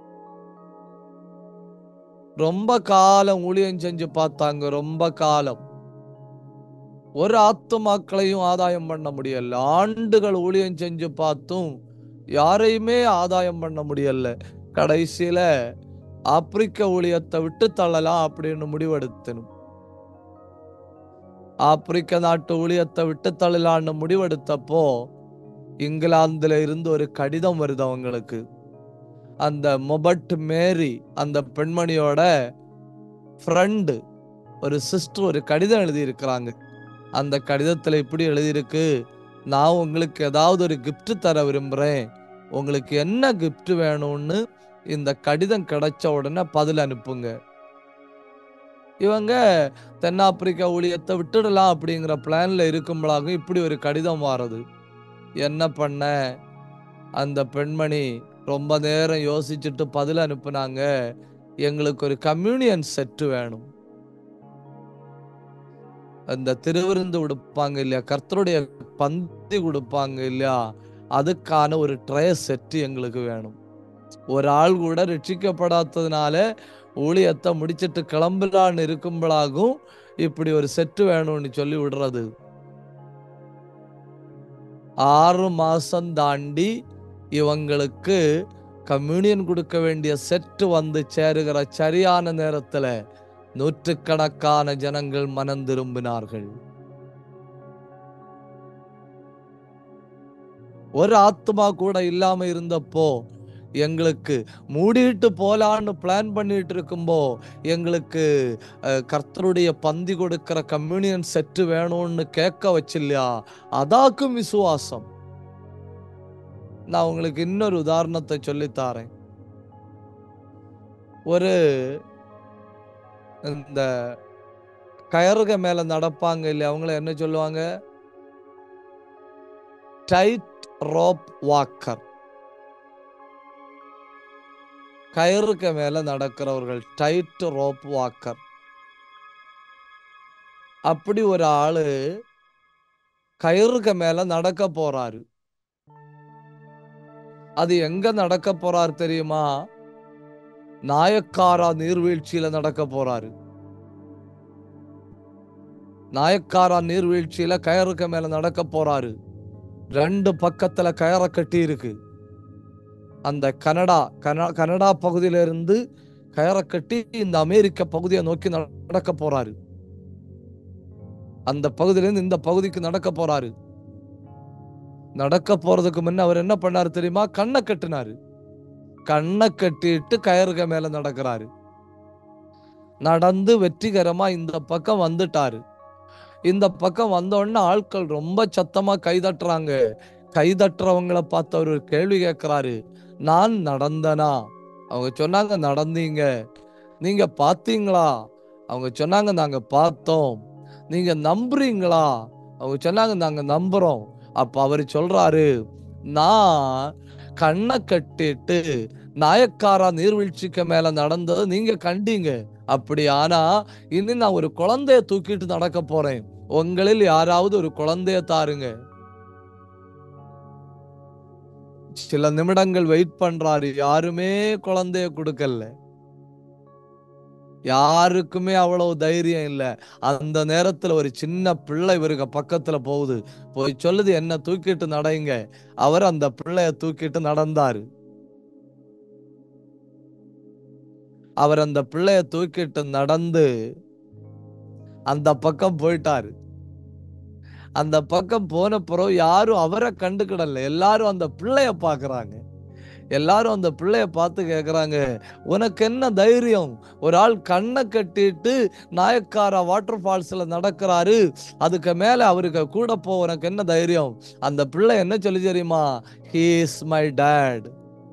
ரொம்ப காலம் ஊழியம் செஞ்சு பார்த்தாங்க ரொம்ப காலம் ஒரு ஆத்துமாக்களையும் ஆதாயம் பண்ண முடியல ஆண்டுகள் ஊழியம் செஞ்சு பார்த்தும் யாரையுமே ஆதாயம் பண்ண முடியல கடைசியில ஆப்பிரிக்க ஊழியத்தை விட்டு தள்ளலாம் அப்படின்னு முடிவெடுத்தனும் ஆப்பிரிக்க நாட்டு ஊழியத்தை விட்டு தள்ளலான்னு முடிவெடுத்தப்போ இங்கிலாந்துல இருந்து ஒரு கடிதம் வருது அவங்களுக்கு அந்த மொபட் மேரி அந்த பெண்மணியோட ஃப்ரெண்டு ஒரு சிஸ்டர் ஒரு கடிதம் எழுதியிருக்கிறாங்க அந்த கடிதத்துல இப்படி எழுதியிருக்கு நான் உங்களுக்கு ஏதாவது ஒரு gift தர விரும்புறேன் உங்களுக்கு என்ன gift வேணும்னு இந்த கடிதம் கிடைச்ச உடனே பதில் அனுப்புங்க இவங்க தென்னாப்பிரிக்கா ஊழியத்தை விட்டுடலாம் அப்படிங்கிற பிளான்ல இருக்கும்பளாகும் இப்படி ஒரு கடிதம் வாரது என்ன பண்ண அந்த பெண்மணி ரொம்ப நேரம் யோசிச்சுட்டு பதில் அனுப்புனாங்க எங்களுக்கு ஒரு கம்யூனியன் செட்டு வேணும் அந்த திருவிருந்து கொடுப்பாங்க இல்லையா கர்த்தருடைய பந்தி கொடுப்பாங்க இல்லையா அதுக்கான ஒரு ட்ரே செட்டு எங்களுக்கு வேணும் ஒரு ஆள் கூட ரட்சிக்கப்படாததுனால ஊழியத்தை முடிச்சிட்டு கிளம்பலான்னு இருக்கும்பளாகும் இப்படி ஒரு செட்டு வேணும்னு சொல்லி விடுறது ஆறு மாசம் தாண்டி இவங்களுக்கு கம்யூனியன் கொடுக்க வேண்டிய செட்டு வந்து சேருகிற சரியான நேரத்துல நூற்றுக்கணக்கான ஜனங்கள் மனம் திரும்பினார்கள் ஒரு ஆத்மா கூட இல்லாம இருந்தப்போ எங்களுக்கு மூடிட்டு போலான்னு பிளான் பண்ணிட்டு இருக்கும்போ எங்களுக்கு அஹ், கர்த்தருடைய பந்தி கொடுக்கிற கம்யூனியன் செட்டு வேணும்னு கேட்க வச்சில்லையா அதாக்கும் விசுவாசம் நான் உங்களுக்கு இன்னொரு உதாரணத்தை சொல்லித்தாரேன் ஒரு இந்த கயறுக மேல நடப்பாங்க இல்லையா அவங்கள என்ன சொல்லுவாங்க டைட் ரோப் வாக்கர் கயறுக்கு மேல நடக்கிறவர்கள் டைட் ரோப் வாக்கர் அப்படி ஒரு ஆளு கயிறுக்கு மேல நடக்க போறாரு அது எங்க நடக்க போறாரு தெரியுமா நாயக்காரா நீர்வீழ்ச்சியில நடக்க போறாரு நாயக்காரா நீர்வீழ்ச்சியில கயறுக்கு மேல நடக்க போறாரு ரெண்டு பக்கத்துல கயரை கட்டி இருக்கு அந்த கனடா கன- கனடா பகுதியில இருந்து கயரை கட்டி இந்த அமெரிக்க பகுதியை நோக்கி நட- நடக்க போறாரு அந்த பகுதியில இருந்து இந்த பகுதிக்கு நடக்க போறாரு நடக்க போறதுக்கு முன்ன அவர் என்ன பண்ணாரு தெரியுமா கண்ணை கட்டினாரு கண்ணை கட்டிட்டு கயறுக மேல நடக்கிறாரு நடந்து வெற்றிகரமா இந்த பக்கம் வந்துட்டாரு இந்த பக்கம் வந்த உடனே ஆட்கள் ரொம்ப சத்தமா கைதட்டுறாங்க கைதட்டுறவங்கள பார்த்து அவர் ஒரு கேள்வி கேட்கிறாரு நான் நடந்தனா அவங்க சொன்னாங்க நடந்தீங்க நீங்க பார்த்தீங்களா அவங்க சொன்னாங்க நாங்க பார்த்தோம் நீங்க நம்புறீங்களா அவங்க சொன்னாங்க நாங்க நம்புறோம் அப்ப அவர் சொல்றாரு நான் கண்ணை கட்டிட்டு நாயக்காரா நீர்வீழ்ச்சிக்கு மேல நடந்தது நீங்க கண்டீங்க அப்படி ஆனா இனி நான் ஒரு குழந்தைய தூக்கிட்டு நடக்க போறேன் உங்களில் யாராவது ஒரு குழந்தைய தாருங்க சில நிமிடங்கள் வெயிட் பண்றாரு யாருமே குழந்தைய கொடுக்கல யாருக்குமே அவ்வளவு தைரியம் இல்ல அந்த நேரத்துல ஒரு சின்ன பிள்ளை இவருக்கு பக்கத்துல போகுது போய் சொல்லுது என்ன தூக்கிட்டு நடைங்க அவர் அந்த பிள்ளைய தூக்கிட்டு நடந்தாரு அவர் அந்த பிள்ளைய தூக்கிட்டு நடந்து அந்த பக்கம் போயிட்டாரு அந்த பக்கம் போன பிறகு யாரும் அவரை கண்டுக்கிடல எல்லாரும் அந்த பிள்ளைய பாக்குறாங்க எல்லாரும் அந்த பிள்ளைய பார்த்து கேக்குறாங்க உனக்கு என்ன தைரியம் ஒரு ஆள் கண்ணை கட்டிட்டு நாயக்காரா வாட்டர் ஃபால்ஸ்ல நடக்கிறாரு அதுக்கு மேல அவருக்கு கூட போ உனக்கு என்ன தைரியம் அந்த பிள்ளை என்ன சொல்லி தெரியுமா ஹீ இஸ் மை டேட்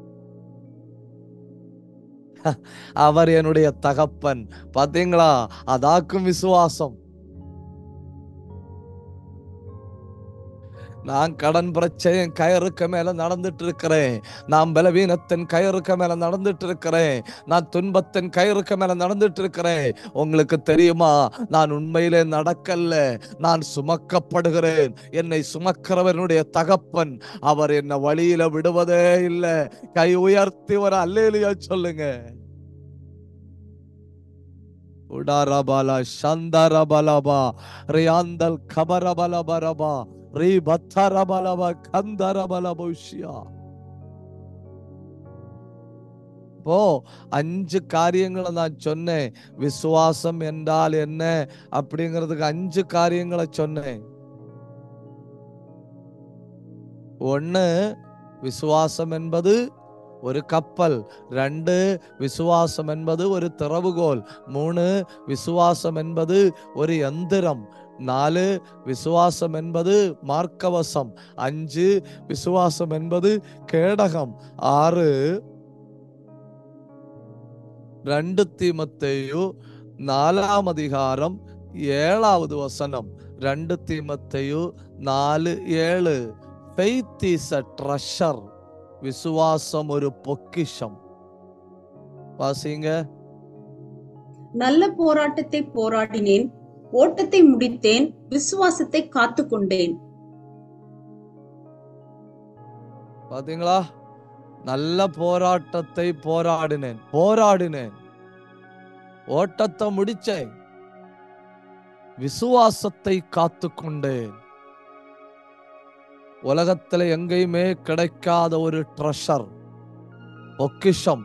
அவர் என்னுடைய தகப்பன் பாத்தீங்களா அதாக்கும் விசுவாசம் நான் கடன் பிரச்சனை கயறுக்க மேல நடந்துட்டு இருக்கிறேன் நான் பலவீனத்தின் கயறுக்க மேல நடந்துட்டு இருக்கிறேன் நான் துன்பத்தின் கயறுக்க மேல நடந்துட்டு இருக்கிறேன் உங்களுக்கு தெரியுமா நான் உண்மையிலே நடக்கல்ல நான் சுமக்கப்படுகிறேன் என்னை சுமக்கிறவனுடைய தகப்பன் அவர் என்ன வழியில விடுவதே இல்லை கை உயர்த்தி ஒரு அல்லேலியா சொல்லுங்க உடாரபாலா சந்தரபலபா ரியாந்தல் கபரபலபரபா ரீ பத்தரபலப கந்தரபலபுஷ்யா இப்போ அஞ்சு காரியங்களை நான் சொன்னேன் விசுவாசம் என்றால் என்ன அப்படிங்கிறதுக்கு அஞ்சு காரியங்களை சொன்னேன் ஒண்ணு விசுவாசம் என்பது ஒரு கப்பல் ரெண்டு விசுவாசம் என்பது ஒரு திறவுகோல் மூணு விசுவாசம் என்பது ஒரு எந்திரம் நாலு விசுவாசம் என்பது மார்க்கவசம் அஞ்சு விசுவாசம் என்பது கேடகம் ஆறு ரெண்டு தீமத்தையு நாலாம் அதிகாரம் ஏழாவது வசனம் ரெண்டு தீமத்தையு நாலு ஏழு ஃபெய்த் இஸ் அ ட்ரெஷர் விசுவாசம் ஒரு பொக்கிஷம் வாசிங்க நல்ல போராட்டத்தை போராடினேன் ஓட்டத்தை முடித்தேன் விசுவாசத்தை காத்து கொண்டேன் பாத்தீங்களா நல்ல போராட்டத்தை போராடினேன் போராடினேன் ஓட்டத்தை முடிச்சேன் விசுவாசத்தை காத்து கொண்டேன் உலகத்துல எங்கேயுமே கிடைக்காத ஒரு ட்ரெஷர் பொக்கிஷம்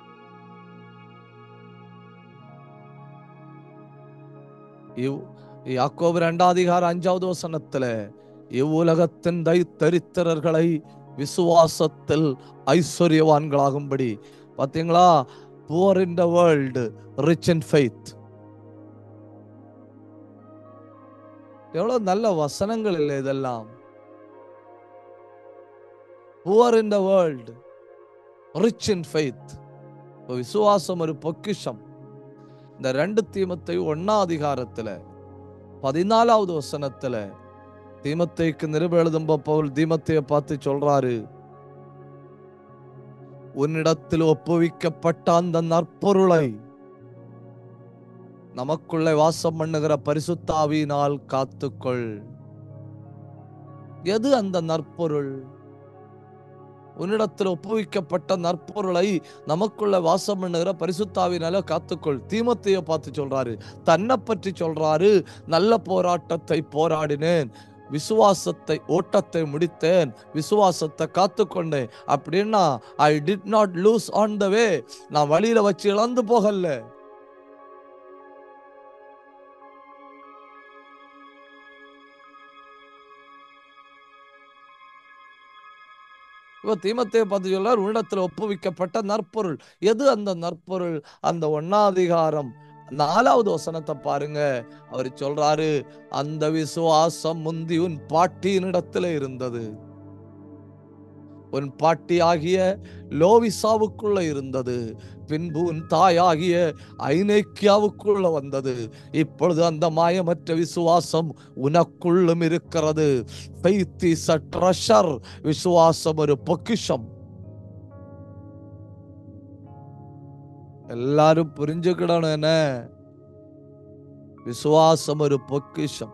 இவ் யாக்கோபு ரெண்டாம் அதிகாரம் அஞ்சாவது வசனத்துல இவ்வுலகத்தின் தை தரித்திரர்களை விசுவாசத்தில் ஐஸ்வர்யவான்களாகும்படி பாத்தீங்களா poor in the world rich in faith எவ்வளவு நல்ல வசனங்கள் இல்லை இதெல்லாம் poor in the world rich in faith விசுவாசம் ஒரு பொக்கிஷம் இந்த ரெண்டு தீமத்தை ஒன்னா அதிகாரத்துல பதினாலாவது வசனத்துல தீமத்தைக்கு நிருப எழுதும்ப பவுல் தீமத்தைய பார்த்து சொல்றாரு உன்னிடத்தில் ஒப்புவிக்கப்பட்ட அந்த நற்பொருளை நமக்குள்ளே வாசம் பண்ணுகிற பரிசுத்தாவியினால் காத்துக்கொள் எது அந்த நற்பொருள் உன்னிடத்தில் ஒப்புவிக்கப்பட்ட நற்பொருளை நமக்குள்ள வாசம் பண்ணுகிற பரிசுத்தாவினால காத்துக்கொள் தீமத்தைய பார்த்து சொல்றாரு தன்னை பற்றி சொல்றாரு நல்ல போராட்டத்தை போராடினேன் விசுவாசத்தை ஓட்டத்தை முடித்தேன் விசுவாசத்தை காத்துக்கொண்டேன் அப்படின்னா I did not lose on the way நான் வழியில வச்சு இழந்து போகல இப்போ தீமத்தை பார்த்து சொல்றார் உன்னிடத்தில் ஒப்புவிக்கப்பட்ட நற்பொருள் எது அந்த நற்பொருள் அந்த ஒன்னாதிகாரம் நாலாவது வசனத்தை பாருங்க அவர் சொல்றாரு அந்த விசுவாசம் முந்தி உன் பாட்டியினிடத்துல இருந்தது உன் பாட்டி ஆகிய லோவிசாவுக்குள்ள இருந்தது பின்பு உன் தாயாகிய ஐநேக்கியாவுக்குள்ள வந்தது இப்பொழுது அந்த மாயமற்ற விசுவாசம் உனக்குள்ளும் இருக்கிறது Faith is a treasure. விசுவாசம் ஒரு பொக்கிஷம் எல்லாரும் புரிஞ்சுக்கிடணும் என்ன விசுவாசம் ஒரு பொக்கிஷம்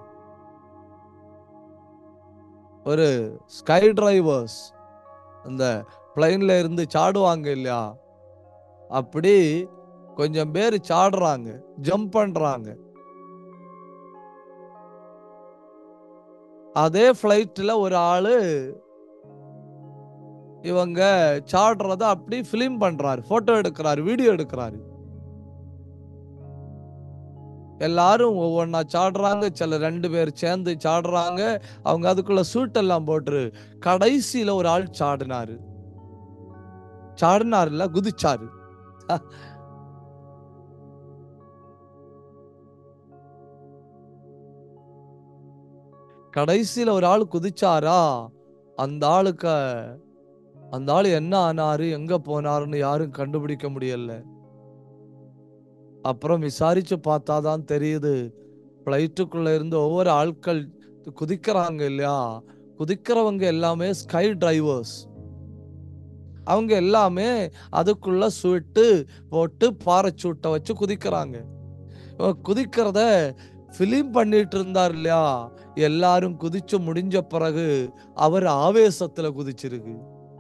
ஒரு ஸ்கை டிரைவர்ஸ் அந்த பிளைன்ல இருந்து சாடுவாங்க இல்லையா அப்படி கொஞ்சம் பேர் சாடுறாங்க ஜம்ப் பண்றாங்க அதே ஃப்ளைட்ல ஒரு ஆளு இவங்க சாடுறத அப்படி ஃபிலிம் பண்றாரு போட்டோ எடுக்கிறாரு வீடியோ எடுக்கிறாரு எல்லாரும் ஒவ்வொன்றா சாடுறாங்க சில ரெண்டு பேர் சேர்ந்து சாடுறாங்க அவங்க அதுக்குள்ள சூட் எல்லாம் போட்டுரு கடைசியில ஒரு ஆள் சாடினாரு சாடினாருல குதிச்சாரு கடைசியில ஒரு ஆள் குதிச்சாரா அந்த ஆளுக்கு அந்த ஆள் என்ன ஆனாரு எங்க போனாருன்னு யாரும் கண்டுபிடிக்க முடியல அப்புறம் விசாரிச்சு பார்த்தாதான் தெரியுது பிளைட்டுக்குள்ள இருந்து ஒவ்வொரு ஆட்கள் குதிக்கிறாங்க இல்லையா குதிக்கிறவங்க எல்லாமே ஸ்கை டிரைவர்ஸ் அவங்க எல்லாமே அதுக்குள்ள சுவிட்டு போட்டு பாரச்சூட்டை வச்சு குதிக்கிறாங்க இவன் குதிக்கிறத ஃபிலிம் பண்ணிட்டு இருந்தார் இல்லையா எல்லாரும் குதிச்சு முடிஞ்ச பிறகு அவர் ஆவேசத்துல குதிச்சிருக்கு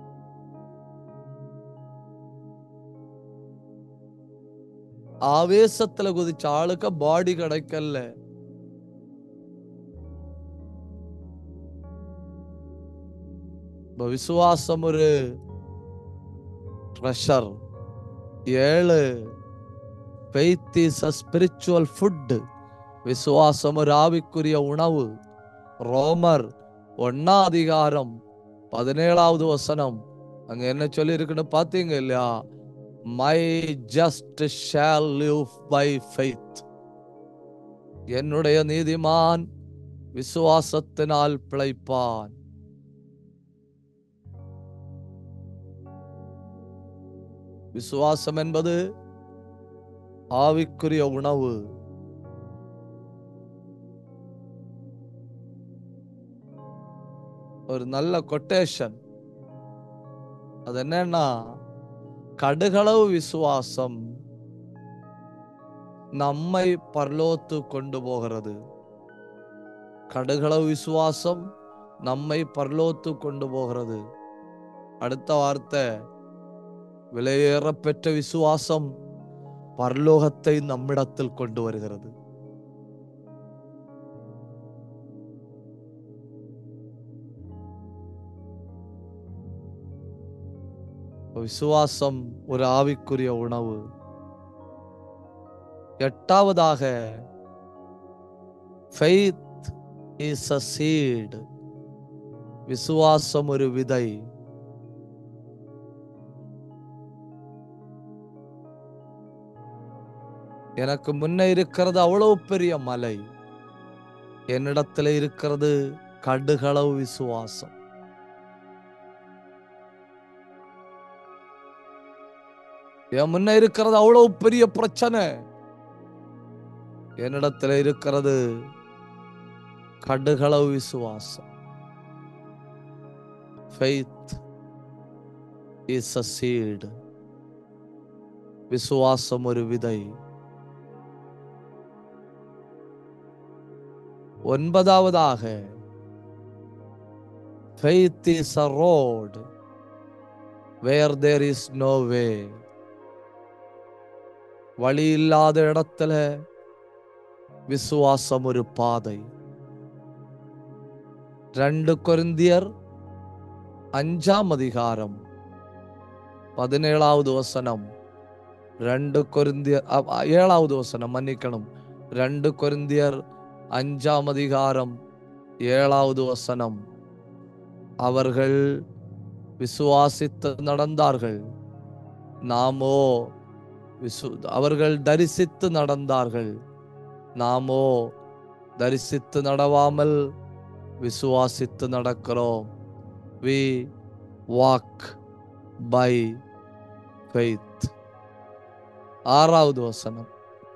ஆவேசத்துல குதிச்ச ஆளுக்கு பாடி கிடைக்கல இப்ப விசுவாசம் ஒரு ட்ரெஷர் ஏழு faith is a spiritual food விசுவாசம் ஒரு ஆவிக்குரிய உணவு ரோமர் ஒன்னா அதிகாரம் பதினேழாவது வசனம் அங்க என்ன சொல்லி இருக்குன்னு பாத்தீங்க இல்லையா my just shall live by faith என்னுடைய நீதிமான் விசுவாசத்தினால் பிழைப்பான் விசுவாசம் என்பது ஆவிக்குரிய உணவு ஒரு நல்ல கொட்டேஷன் அது என்னன்னா கடுகளவு விசுவாசம் நம்மை பரலோத்து கொண்டு போகிறது கடுகளவு விசுவாசம் நம்மை பரலோத்து கொண்டு போகிறது அடுத்த வார்த்தை விலையேற பெற்ற விசுவாசம் பரலோகத்தை நம்மிடத்தில் கொண்டு வருகிறது விசுவாசம் ஒரு ஆவிக்குரிய உணவு எட்டாவதாக ஃபெய்த் இஸ் அ சீட் விசுவாசம் ஒரு விதை எனக்கு முன்ன இருக்கிறது அவ்வளவு பெரிய மலை என்னிடத்துல இருக்கிறது கடுகளவு விசுவாசம் என் முன்ன இருக்கிறது அவ்வளவு பெரிய பிரச்சனை என்னிடத்துல இருக்கிறது கடுகளவு விசுவாசம் ஃபெய்த் இஸ் அ சீடு விசுவாசம் ஒரு விதை ஒன்பதாவதாக faith is a road where there is no way வழி இல்லாத இடத்துல விசுவாசம் ஒரு பாதை ரெண்டு கொரிந்தியர் அஞ்சாம் அதிகாரம் பதினேழாவது வசனம் ரெண்டு கொரிந்தியர் அ- அ- ஏழாவது வசனம் மன்னிக்கணும் ரெண்டு கொரிந்தியர் அஞ்சாம் அதிகாரம் ஏழாவது வசனம் அவர்கள் விசுவாசித்து நடந்தார்கள் நாமோ விசு அவர்கள் தரிசித்து நடந்தார்கள் நாமோ தரிசித்து நடவாமல் விசுவாசித்து நடக்கிறோம் வி வாக் பை ஃபெய்த் ஆறாவது வசனம்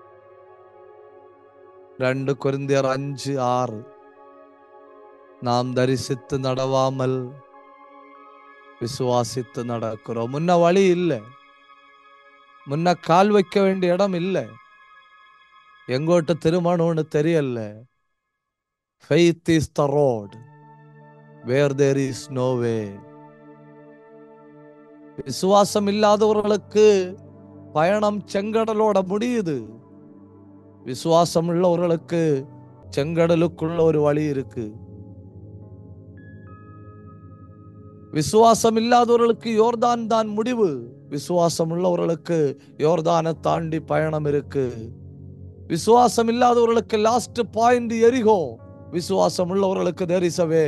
ரெண்டு கொரிந்தியர் அஞ்சு ஆறு நாம் தரிசித்து நடவாமல் விசுவாசித்து நடக்கிறோம் முன்ன வழி இல்லை முன்ன கால் வைக்க வேண்டிய இடம் இல்லை எங்கோட்டு திருமணம்னு தெரியல faith is the road where there is no way விசுவாசம் இல்லாதவர்களுக்கு பயணம் செங்கடலோட முடியுது விசுவாசம் உள்ளவர்களுக்கு செங்கடலுக்குள்ள ஒரு வழி இருக்கு விசுவாசம் இல்லாதவர்களுக்கு யோர்தான் தான் முடிவு விசுவாசம் உள்ளவர்களுக்கு யோர்தானை தாண்டி பயணம் இருக்கு விசுவாசம் இல்லாதவர்களுக்கு லாஸ்ட் பாயிண்ட் எரிகோ விசுவாசம் உள்ளவர்களுக்கு தேரிசவே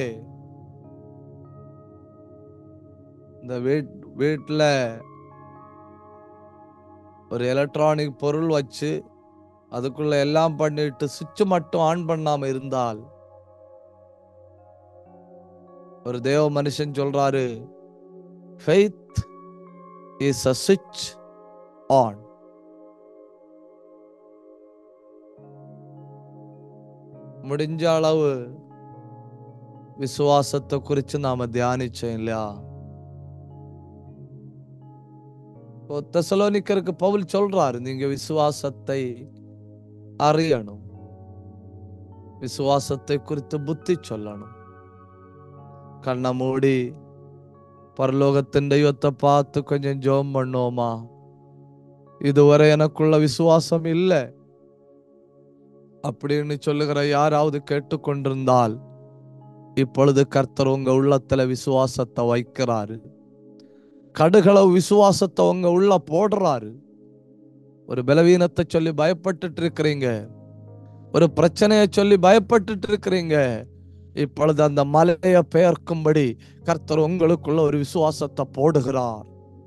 இந்த வீட் வீட்டில் ஒரு எலக்ட்ரானிக் பொருள் வச்சு அதுக்குள்ள எல்லாம் பண்ணிட்டு சுவிட்ச் மட்டும் ஆன் பண்ணாம இருந்தால் ஒரு தேவ மனுஷன் சொல்றாரு ஃபெய்த் இஸ் அ சுவிட்ச் ஆன் முடிஞ்ச அளவு விசுவாசத்தை குறித்து நாம தியானிச்சோம் இல்லையா இப்போ தெசலோனிக்கருக்கு பவுல் சொல்றாரு நீங்க விசுவாசத்தை அறியணும் விசுவாசத்தை குறித்து புத்தி சொல்லணும் கண்ணை மூடி பரலோகத்தின் தெய்வத்தை பார்த்து கொஞ்சம் ஜோம் பண்ணோமா இதுவரை எனக்குள்ள விசுவாசம் இல்லை அப்படின்னு சொல்லுகிற யாராவது கேட்டுக்கொண்டிருந்தால் இப்பொழுது கர்த்தர் உங்க உள்ளத்துல விசுவாசத்தை வைக்கிறாரு கடுகளவு விசுவாசத்தை உங்க உள்ள போடுறாரு ஒரு பலவீனத்தை சொல்லி பயப்பட்டுட்டு இருக்கிறீங்க ஒரு பிரச்சனையை சொல்லி பயப்பட்டுட்டு இருக்கிறீங்க இப்பொழுது அந்த மலையை பெயர்க்கும்படி கர்த்தர் உங்களுக்குள்ள ஒரு விசுவாசத்தை போடுகிறார்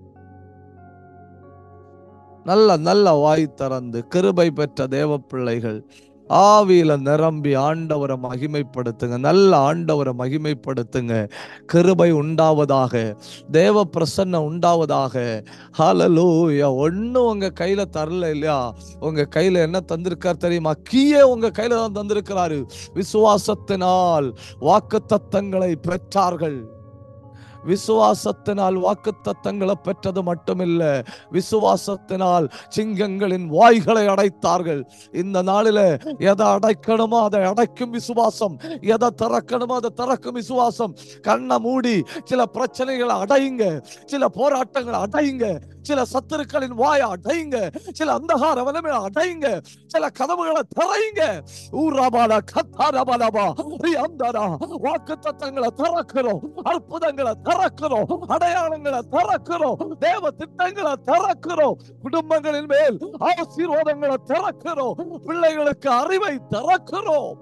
நல்ல நல்ல வாய் திறந்து கிருபை பெற்ற தேவ பிள்ளைகள் ஆவியில நிரம்பி ஆண்டவரை மகிமைப்படுத்துங்க நல்ல ஆண்டவரை மகிமைப்படுத்துங்க கிருபை உண்டாவதாக தேவ பிரசன்னம் உண்டாவதாக ஹalleluya ஒண்ணும் உங்க கையில தரல இல்லையா உங்க கையில என்ன தந்திருக்கார் தெரியுமா கீயே உங்க கையில தான் தந்திருக்கிறாரு விசுவாசத்தினால் வாக்கு தத்தங்களை பெற்றார்கள் விசுவாசத்தினால் வாக்கு தத்தங்களை பெற்றது மட்டுமில்ல விசுவாசத்தினால் சிங்கங்களின் வாய்களை அடைத்தார்கள் இந்த நாளில எதை அடைக்கணுமோ அதை அடைக்கும் விசுவாசம் எதை திறக்கணுமோ அதை திறக்கும் விசுவாசம் கண்ணை மூடி சில பிரச்சனைகளை அடையுங்க சில போராட்டங்களை அடையுங்க சில சத்துருக்களின் வாயை அடையுங்க சில அந்தகார வலமையை அடையுங்க சில கதவுகளை திறயுங்க ஊராபாலா கத்தாரபாலாபா ரியாந்தாரா வாக்கு தத்தங்களை திறக்கிறோம் அற்புதங்களை திறக்கிறோம் அடையாளங்களை திறக்கிறோம் தேவ திட்டங்களை திறக்கிறோம் குடும்பங்களின் மேல் ஆசீர்வாதங்களை திறக்கிறோம் பிள்ளைகளுக்கு அறிவை திறக்கிறோம்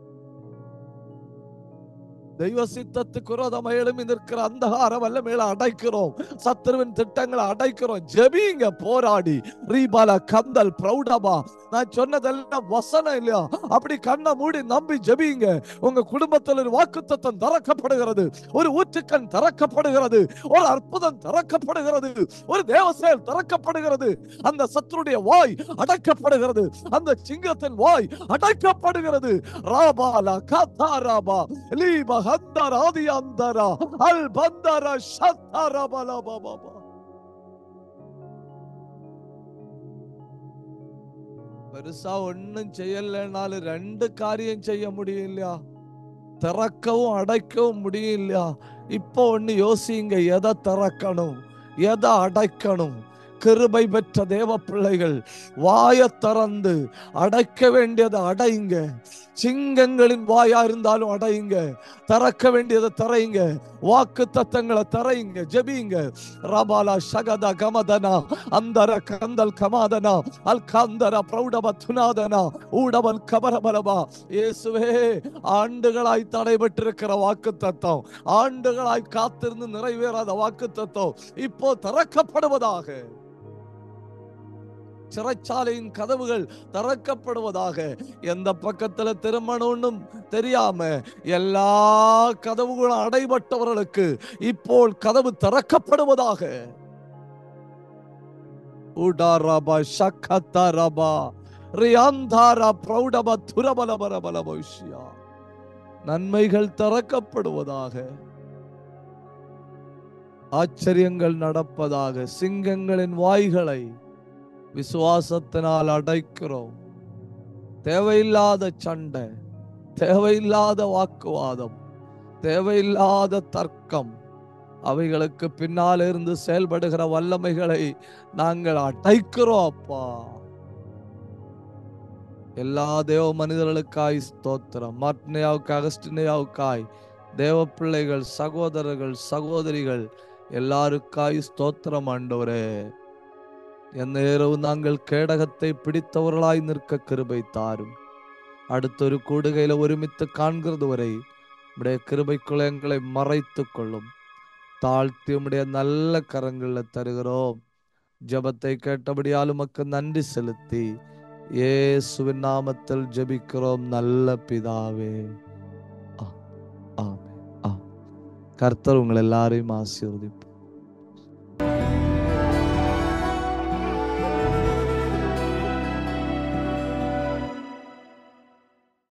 தெய்வ சித்தத்துக்கு விரோதமா எழுமி நிற்கிற அந்தகார வல்லமையில அடைக்கிறோம் சத்துருவின் திட்டங்களை அடைக்கிறோம் ஜெபிங்க போராடி ரீபால கந்தல் பிரௌடபா நான் சொன்னதெல்லாம் வசனம் இல்லையா அப்படி கண்ணை மூடி நம்பி ஜெபிங்க உங்க குடும்பத்தில் ஒரு வாக்குத்தத்தம் திறக்கப்படுகிறது ஒரு ஊற்றுக்கண் திறக்கப்படுகிறது ஒரு அற்புதம் திறக்கப்படுகிறது ஒரு தேவசேல் திறக்கப்படுகிறது அந்த சத்துருடைய வாய் அடைக்கப்படுகிறது அந்த சிங்கத்தின் வாய் அடைக்கப்படுகிறது ராபாலா கத்தாராபா லீப ஹந்தர் ஆதி அந்தரா அல் பந்தர ஷத்தாரா பலா பாபா பெருசா ஒண்ணும் செய்யலைனாலும் ரெண்டு காரியம் செய்ய முடியும் இல்லையா திறக்கவும் அடைக்கவும் முடியும் இல்லையா இப்போ ஒண்ணு யோசிங்க எதை திறக்கணும் எதை அடைக்கணும் கிருபை பெற்ற தேவ பிள்ளைகள் வாயை திறந்து அடைக்க வேண்டியதை அடையுங்க சிங்கங்களின் வாயா இருந்தாலும் அடையுங்க திறக்க வேண்டியதை திறயுங்க வாக்கு தத்தங்களை திறயுங்க ஜெபிங்க ரபாலா சகத கமதனா அந்தர கந்தல் கமாதனா அல் காந்தர பிரௌடப துனாதனா ஊடவன் கபரபலபா இயேசுவே ஆண்டுகளாய் தடைபட்டிருக்கிற வாக்கு தத்தம் ஆண்டுகளாய் காத்திருந்து நிறைவேறாத வாக்கு தத்தம் இப்போ திறக்கப்படுவதாக சிறைச்சாலையின் கதவுகள் திறக்கப்படுவதாக எந்த பக்கத்துல திருமணம்னு தெரியாம எல்லா கதவுகளும் அடைபட்டவர்களுக்கு இப்போ கதவு திறக்கப்படுவதாக உடாரபா ஷக்கத்தாரபா ரியாந்தாரா பிரௌடப துரபலபரபல பவிஷ்யா நன்மைகள் திறக்கப்படுவதாக ஆச்சரியங்கள் நடப்பதாக சிங்கங்களின் வாய்களை விசுவாசத்தினால் அடைக்கிறோம் தேவையில்லாத சண்டை தேவையில்லாத வாக்குவாதம் தேவையில்லாத தர்க்கம் அவைகளுக்கு பின்னால் இருந்து செயல்படுகிற வல்லமைகளை நாங்கள் அடைக்கிறோம் அப்பா எல்லா தேவ மனிதர்களுக்காய் ஸ்தோத்திரம் மார்டினியாவுக்கு அகஸ்டினியாவுக்காய் தேவ பிள்ளைகள் சகோதரர்கள் சகோதரிகள் எல்லாருக்காய் ஸ்தோத்திரம் ஆண்டவரே എന്നേരവും നാങ്കൾ കേടകത്തെ പിടിത്തവர்களாய் நிற்க கிருபை தாரும் அடுத்தொரு கூடுகையில ஒருமித்து காண்கிறது வரை உடைய கிருபைக்குள்ள எங்களை மறைத்துக் கொள்ளும் தாழ்த்தி உடைய நல்ல கரங்கள்ல தருகிறோம் ஜெபத்தை கேட்டபடியால் உமக்கு நன்றி செலுத்தி இயேசுவின் நாமத்தில் ஜெபிக்கிறோம் நல்ல பிதாவே ஆ- ஆமென். ஆ. கர்த்தர் உங்கள் எல்லாரையும் ஆசீர்வதிப்பார்